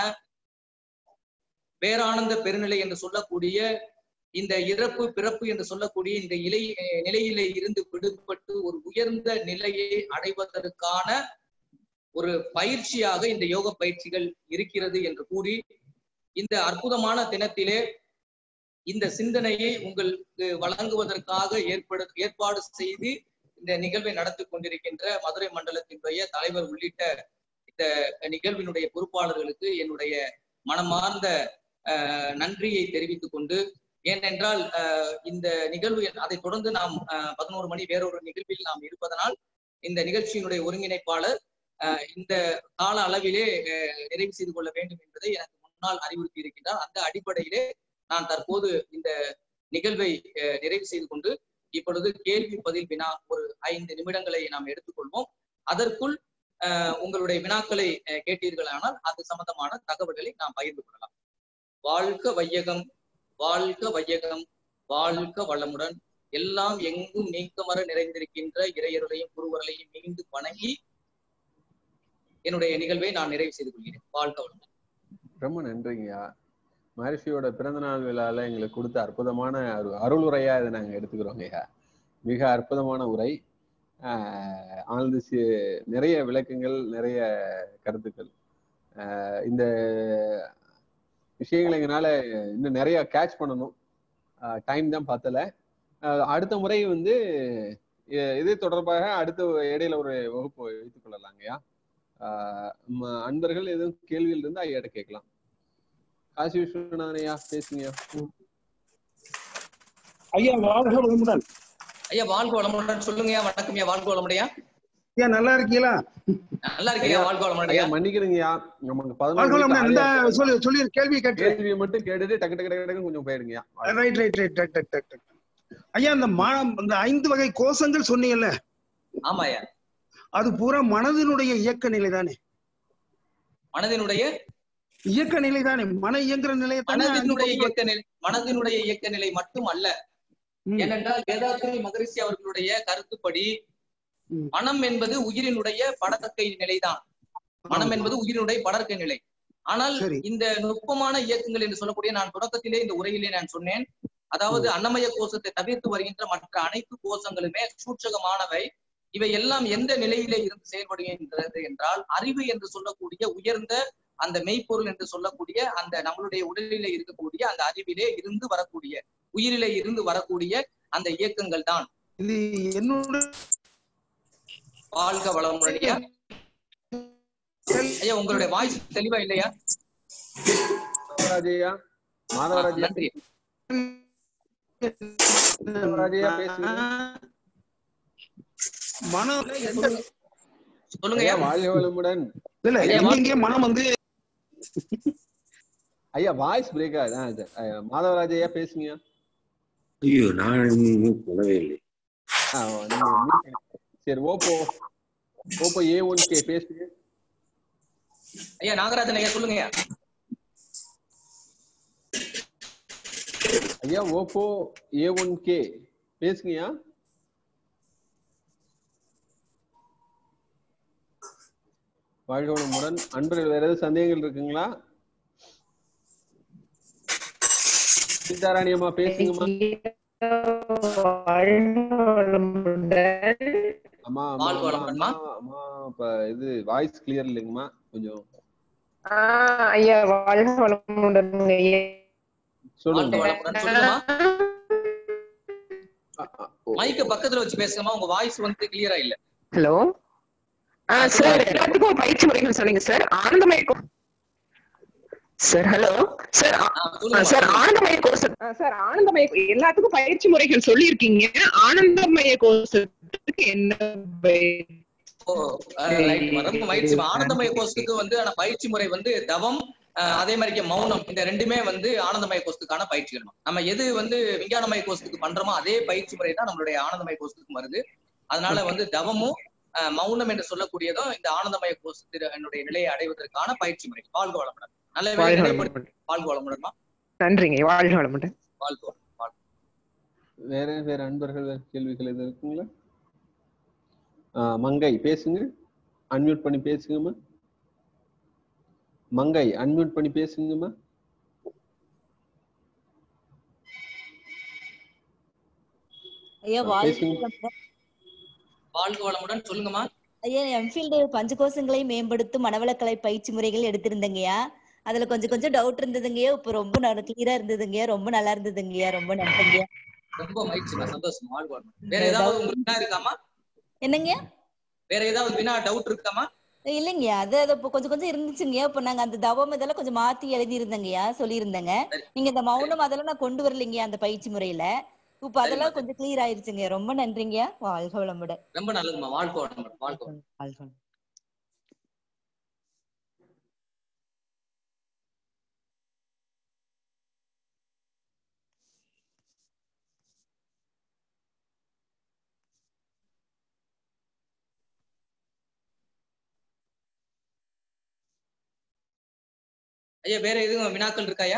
பேரானந்த பெருநிலை என்று சொல்லக்கூடிய இந்த இறப்பு பிறப்பு என்று சொல்லக்கூடிய இந்த இலை நிலையிலே இருந்து விடுபட்டு ஒரு உயர்ந்த நிலையை அடைவதற்கான ஒரு பயிற்சியாக இந்த யோக பயிற்சிகள் இருக்கிறது என்று கூறி இந்த அற்புதமான தினத்திலே இந்த சிந்தனையை உங்களுக்கு வழங்குவதற்காக ஏற்படு ஏற்பாடு செய்து இந்த நிகழ்வை நடத்தி கொண்டிருக்கின்ற மதுரை மண்டலத்தினுடைய தலைவர் உள்ளிட்ட இந்த நிகழ்வினுடைய பொறுப்பாளர்களுக்கு என்னுடைய மனமார்ந்த நன்றியை தெரிவித்துக் கொண்டு ஏனென்றால் இந்த நிகழ்வு அதை தொடர்ந்து நாம் பதினோரு மணி வேறொரு நிகழ்வில் நாம் இருப்பதனால் இந்த நிகழ்ச்சியினுடைய ஒருங்கிணைப்பாளர் இந்த கால அளவிலே நிறைவு செய்து கொள்ள வேண்டும் என்பதை எனக்கு முன்னால் அறிவுறுத்தி இருக்கின்றார் அந்த அடிப்படையிலே நான் தற்போது இந்த நிகழ்வை நிறைவு செய்து கொண்டு இப்பொழுது கேள்வி பதில் வினா ஒரு ஐந்து நிமிடங்களை நாம் எடுத்துக்கொள்வோம் அதற்குள் உங்களுடைய வினாக்களை கேட்டீர்களானால் அது சம்பந்தமான தகவல்களை நாம் பகிர்ந்து கொள்ளலாம் வாழ்க வையகம் வாழ்க வையகம் வாழ்க வளமுடன் எல்லாம் எங்கும் நீக்கமர நிறைந்திருக்கின்ற இறையருளையும் குருவர்களையும் மீண்டும் வணங்கி என்னுடைய நிகழ்வை நான் நிறைவு செய்து கொள்கிறேன் வாழ்க வளமுடன்
ரொம்ப நன்றிங்கய்யா மகர்ஷியோட பிறந்தநாள் விழால எங்களுக்கு கொடுத்த அற்புதமான அருள் உரையா இதை நாங்க எடுத்துக்கிறோங்கய்யா மிக அற்புதமான உரை ஆழ்ந்து நிறைய விளக்கங்கள் நிறைய கருத்துக்கள் இந்த விஷயங்களை எங்களால இன்னும் நிறைய கேட்ச் பண்ணணும் டைம் தான் பார்த்தல அடுத்த முறை வந்து இது தொடர்பாக அடுத்த இடையில ஒரு வகுப்பு வைத்துக் கொள்ளலாங்கய்யா அன்பர்கள் எதுவும் கேள்வியில் இருந்து ஐயாட்ட கேட்கலாம் காசி விஸ்வநாதன் ஐயா பேசுங்க
ஐயா வாழ்க வளமுடன்
ஐயா வாழ்க வளமுடன் சொல்லுங்கய்யா வணக்கம்யா வாழ்க வளமுடையா
ஐயா நல்லா இருக்கீங்களா
நல்லா இருக்கீங்க வாழ்க
ஐயா
வளமுடையா
மன்னிக்கிறீங்கய்யா நமக்கு
வாழ்க
பதினொரு
வளமுடன் இந்த
மணிக்கு
சொல்லி சொல்லி கேள்வி கேட்டு
கேள்வியை மட்டும் கேட்டுட்டு டக்கு டக்கு டக்கு டக்குன்னு கொஞ்சம் போயிடுங்கய்யா
ரைட் ரைட் ரைட் டக் டக் டக் டக் ஐயா இந்த மனம் இந்த ஐந்து வகை கோஷங்கள் சொன்னீங்கல்ல
ஆமாய்யா
அது பூரா மனதினுடைய இயக்க நிலை தானே
மனதினுடைய
இயக்க நிலை தானே மன இயங்குற நிலையை தானே ஐந்து
மனதினுடைய
கோஷங்கள்.
இயக்க நிலை மனதினுடைய இயக்க நிலை மட்டும் அல்ல
ம்,
ஏனென்றால் வேதாத்திரி மகரிஷி அவர்களுடைய கருத்துப்படி
ம்.
மனம் என்பது உயிரினுடைய படர்க்கை நிலைதான் மனம் என்பது உயிரினுடைய படர்க்கை நிலை ஆனால்
சரி.
இந்த நுட்பமான இயக்கங்கள் என்று சொல்லக்கூடிய நான் தொடக்கத்திலே இந்த உரையிலே நான் சொன்னேன் அதாவது அன்னமய கோஷத்தை தவிர்த்து வருகின்ற மற்ற அனைத்து கோஷங்களுமே சூட்சகமானவை இவை எல்லாம் எந்த நிலையிலே இருந்து செயல்படுகின்றது என்றால் அறிவு என்று சொல்லக்கூடிய உயர்ந்த அந்த மெய்ப்பொருள் என்று சொல்லக்கூடிய அந்த நம்மளுடைய உடலிலே இருக்கக்கூடிய அந்த அறிவிலே இருந்து வரக்கூடிய உயிரிலே இருந்து வரக்கூடிய அந்த இயக்கங்கள் தான்
இது என்னோட
வாழ்க வளமுடன் ஐயா ஐயா உங்களுடைய வாய்ஸ் தெளிவா இல்லையா
மாதவராஜ் ஐயா மாதவராஜ் ஐயா
நன்றி
மாதவராஜ் ஐயா பேசுங்க
மனம் எந்த
சொல்லுங்க
ஐயா
ஐயா
வாழ்க வளமுடன்
இல்ல
ஐயா,
எங்கெங்கே மனம் வந்து
ஐயா வாய்ஸ் பிரேக் ஆகுது ஆ, இது, ஐயா, மாதவராஜ் ஐயா பேசுங்க
ஐயோ நான் இன்னும் சொல்லவே இல்லை
ஆ, நீங்க mute. சரி Oppo Oppo A one K பேசுங்க
ஐயா நாகராஜன் ஐயா சொல்லுங்க ஐயா
ஐயா ஓப்போ ஏ ஒன் கே பேசுங்கய்யா வாழ்க வளமுடன் அன்பர்கள் வேற ஏதாவது சந்தேகங்கள் இருக்குங்களா சீதாராணி அம்மா பேசுங்கம்மா அம்மா அம்மா
வாழ்க
அம்மா,
வளமுடன்மா.
அம்மா அம்மா இப்ப இது வாய்ஸ் கிளியர் இல்லைங்கம்மா கொஞ்சம்
ஆஹ் ஐயா வாழ்க வளமுடனுங்க ஐயா
வாழ்க
சொல்லுங்க
வளமுடன் சொல்லுங்கம்மா
அ, அ, ஓ,
மைக்க பக்கத்துல வச்சு பேசுங்கம்மா உங்க வாய்ஸ் வந்து கிளியரா இல்ல
ஹலோ ஆ சார் எல்லாத்துக்கும் பயிற்சி முறைகள் சொன்னீங்க சார் ஆனந்தமய கோ சார் ஹலோ சார்
ஆ, சொல்லுங்கம்மா,
சார்
சொல்லுங்க.
ஆனந்தமய கோஷம் சார் ஆனந்தமய எல்லாத்துக்கும் பயிற்சி முறைகள் சொல்லியிருக்கீங்க ஆனந்தமய கோஷத்துக்கு என்ன பயிற்சி?
ஓ, ஆ, right. ரொம்ப மகிழ்ச்சி ஆனந்தமய கோஷத்துக்கு வந்து ஆனா பயிற்சி முறை வந்து தவம் ஆ, அதே மாதிரி மௌனம் இந்த ரெண்டுமே வந்து ஆனந்தமய கோஷத்துக்கான பயிற்சிகள் நம்ம எது வந்து விஞ்ஞானமய கோஷத்துக்கு பண்றோமோ அதே பயிற்சி முறை தான் நம்மளுடைய ஆனந்தமய கோஷத்துக்கு வருது அதனால வந்து தவமும் ஆ, மௌனம் என்று சொல்லக்கூடியதும் இந்த ஆனந்தமய கோஷத்தினுடைய நிலையை அடைவதற்கான பயிற்சி முறை வாழ்க வளமுடன் நல்ல வேலை
வாழ்க
நிலைப்படுத்தி
வளமுடன்
வாழ்க வளமுடன்மா
நன்றிங்க ஐயா, வாழ்க வளமுடன்
வாழ்க வளமுடன்.
வேற வேற அன்பர்கள் வேற கேள்விகள் எதுவும் இருக்குங்களா ஆ, மங்கை பேசுங்க அன்மியூட் பண்ணி பேசுங்கம்மா மங்கை அன்மியூட் பண்ணி பேசுங்கம்மா
ஐயா
ஆ,
வாழ்க
பேசுங்க.
வளமுடன்.
வாழ்க வளமுடன் சொல்லுங்கம்மா
ஐயா எம்ஃபீல்டு பஞ்சகோசங்களை மேம்படுத்தும் மனவளக்கலை பயிற்சி முறைகள் எடுத்திருந்தேங்கய்யா அதுல கொஞ்சம் கொஞ்சம் டவுட் இருந்ததுங்கய்யா இப்ப ரொம்ப கிளியரா இருந்ததுங்கய்யா ரொம்ப நல்லா இருந்ததுங்கய்யா ரொம்ப நன்றிங்கய்யா
ரொம்ப மகிழ்ச்சிமா சந்தோஷம் வாழ்க வளமுடன் வேற ஏதாவது உங்களுக்கு வினா இருக்காமா
என்னங்கய்யா
வேற ஏதாவது வினா டவுட் இருக்காமா
இல்லைங்கய்யா அது அது இப்போ கொஞ்சம் கொஞ்சம் இருந்துச்சுங்கய்யா இப்ப நாங்க அந்த தவம் இதெல்லாம் கொஞ்சம் மாத்தி எழுதியிருந்தேங்கய்யா சொல்லியிருந்தேங்க நீங்க இந்த மௌனம் அதெல்லாம் நான் கொண்டு வரலைங்கய்யா அந்த பயிற்சி முறையில இப்ப அதெல்லாம் கொஞ்சம் கிளியர் ஆயிருச்சுங்க ரொம்ப நன்றிங்கய்யா வாழ்க வளமுடன்
ரொம்ப நல்லதுமா வாழ்க வளமுடன் வாழ்க வளமுடன்.
வாழ்க வளமுடன்.
ஐயா வேற எதுவும் வினாக்கள் இருக்காயா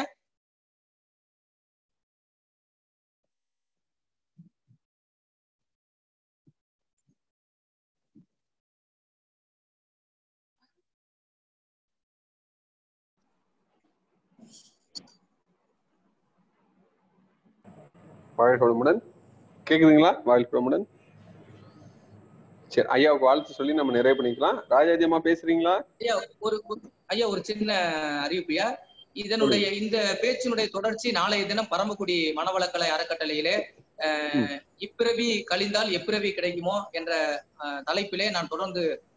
வாழ்க வளமுடன் கேக்குதுங்களா வாழ்க வளமுடன் சரி ஐயாவுக்கு வாழ்த்து சொல்லி நம்ம நிறைவு பண்ணிக்கலாம் ராஜாஜி அம்மா பேசுறீங்களா
ஐயா ஒரு ஒரு- ஐயா ஒரு சின்ன அறிவிப்புயா இதனுடைய இந்த பேச்சினுடைய தொடர்ச்சி நாளைய தினம் பரமக்குடி மனவளக்கலை அறக்கட்டளையிலே அஹ், இப்பிறவி கழிந்தால் எப்பிறவி கிடைக்குமோ என்ற அஹ், தலைப்பிலே நான் தொடர்ந்து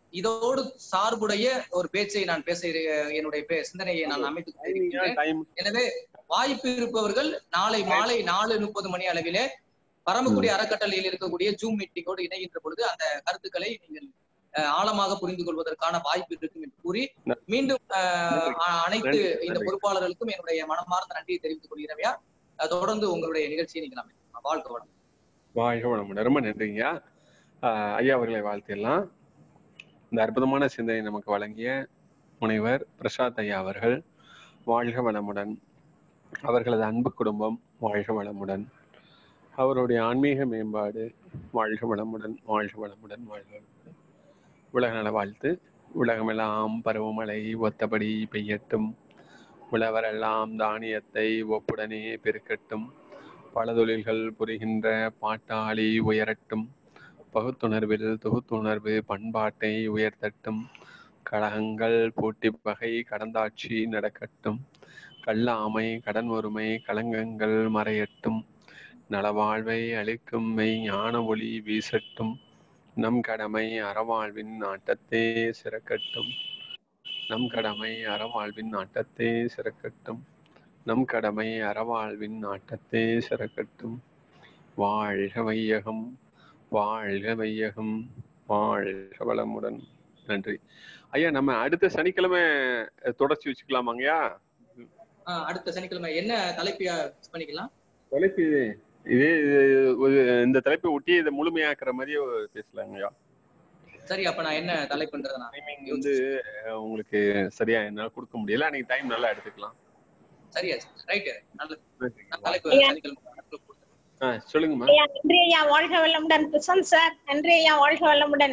இதோடு சார்புடைய ஒரு பேச்சை நான் பேச என்னுடைய பே- சிந்தனையை நான் அமைத்துக் கொண்டிருக்கிறேன்
டைம்
எனவே வாய்ப்பு இருப்பவர்கள் நாளை மாலை நாலு முப்பது மணி அளவிலே பரமக்குடி அறக்கட்டளையில் இருக்கக்கூடிய ஜூம் மீட்டிங்கோடு இணைகின்ற பொழுது அந்த கருத்துக்களை நீங்கள் அஹ், ஆழமாக புரிந்து கொள்வதற்கான வாய்ப்பு இருக்கும் என்று கூறி மீண்டும் அஹ், அ- அனைத்து
நன்றி,
இந்த
நன்றி.
பொறுப்பாளர்களுக்கும் என்னுடைய மனமார்ந்த நன்றியை தெரிவித்துக் கொள்கிறவையா அஹ், தொடர்ந்து உங்களுடைய நிகழ்ச்சியை நீங்கள் அமைக்கலாம் வாழ்க வளம்
வாழ்க வளமுடன் ரொம்ப நன்றிங்க ஆஹ் ஐயா அவர்களை வாழ்த்திடலாம் இந்த அற்புதமான சிந்தனை நமக்கு வழங்கிய முனைவர் பிரசாத் ஐயா அவர்கள் வாழ்க வளமுடன் அவர்களது அன்பு குடும்பம் வாழ்க வளமுடன் அவருடைய ஆன்மீக மேம்பாடு வாழ்க வளமுடன் வாழ்க வளமுடன் வாழ்க வளமுடன் உலக நல வாழ்த்து உலகமெல்லாம் பருவமழை ஒத்தபடி பெய்யட்டும் உழவரெல்லாம் தானியத்தை ஒப்புடனே பெருக்கட்டும் பல தொழில்கள் புரிகின்ற பாட்டாளி உயரட்டும் பகுத்துணர்வில் தொகுத்துணர்வு பண்பாட்டை உயர்த்தட்டும் கழகங்கள் போட்டி பகை கடந்தாட்சி நடக்கட்டும் கல்லாமை கடன் ஒருமை களங்கங்கள் மறையட்டும் நலவாழ்வை அளிக்கும் மெய் ஞான ஒளி வீசட்டும் நம் கடமை அறவாழ்வின் நாட்டத்தே சிறக்கட்டும் நம் கடமை அறவாழ்வின் நாட்டத்தே சிறக்கட்டும் நம் கடமை அறவாழ்வின் நாட்டத்தே சிறக்கட்டும் வாழ்க வையகம் வாழ்க வையகம் வாழ்க வளமுடன் நன்றி ஐயா நம்ம அடுத்த சனிக்கிழமை அஹ், தொடர்ச்சி வச்சுக்கலாமாங்கய்யா
அஹ், அடுத்த சனிக்கிழமை என்ன தலைப்பையா fix பண்ணிக்கலாம்
தலைப்பு இது இதே இது ஒரு இந்த தலைப்பை ஒட்டி இதை முழுமையாக்குற மாதிரியே பேசலாங்கய்யா
சரி அப்ப நான் என்ன தலைப்புன்றதை நான்
டைமிங் வந்து அஹ், உங்களுக்கு சரியா என்னால கொடுக்க முடியல அன்னைக்கு டைம் நல்லா எடுத்துக்கலாம்
சரியா ரைட்டு நல்லது
நன்றிங்க.
நான் தலைப்பு
ஐயா.
சனிக்கிழமை கொடுத்துறேன்.
ஆ சொல்லுங்கம்மா
ஐயா நன்றி ஐயா வாழ்க வளமுடன் பிரசாந்த் சார் நன்றி ஐயா வாழ்க வளமுடன்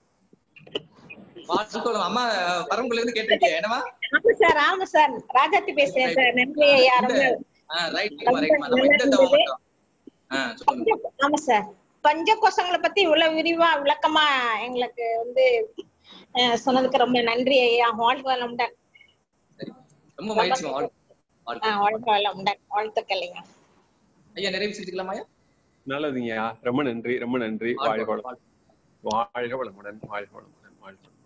வாழ்த்துக்கள் அம்மா பரம்புல இருந்து கேட்டிருக்கேன் என்னவா
ஆமா சார் ஆமா சார் ராஜாத்தி பேசுறேன் சார் நன்றி ஐயா ரொம்ப
ரைட் ரைட்மா நம்ம இந்த தவம் மட்டும் ஆ சொல்லுங்க
பஞ்ச- ஆமா சார் பஞ்ச கோஷங்களை பத்தி இவ்வளவு விரிவா விளக்கமா எங்களுக்கு வந்து அஹ், சொன்னதுக்கு ரொம்ப நன்றி ஐயா வாழ்க வளமுடன்
சரி ரொம்ப மகிழ்ச்சி வாழ்த்து வாழ்த்து
ஆஹ் வாழ்க வளமுடன் வாழ்த்துக்கள் ஐயா
ஐயா நிறைவு செஞ்சுக்கலாமா ஐயா
நல்லதுங்கய்யா ரொம்ப நன்றி ரொம்ப நன்றி வாழ்க
வாழ்த்து
வளம் வாழ்க வளமுடன் வாழ்க வளமுடன் வாழ்க வளமுடன்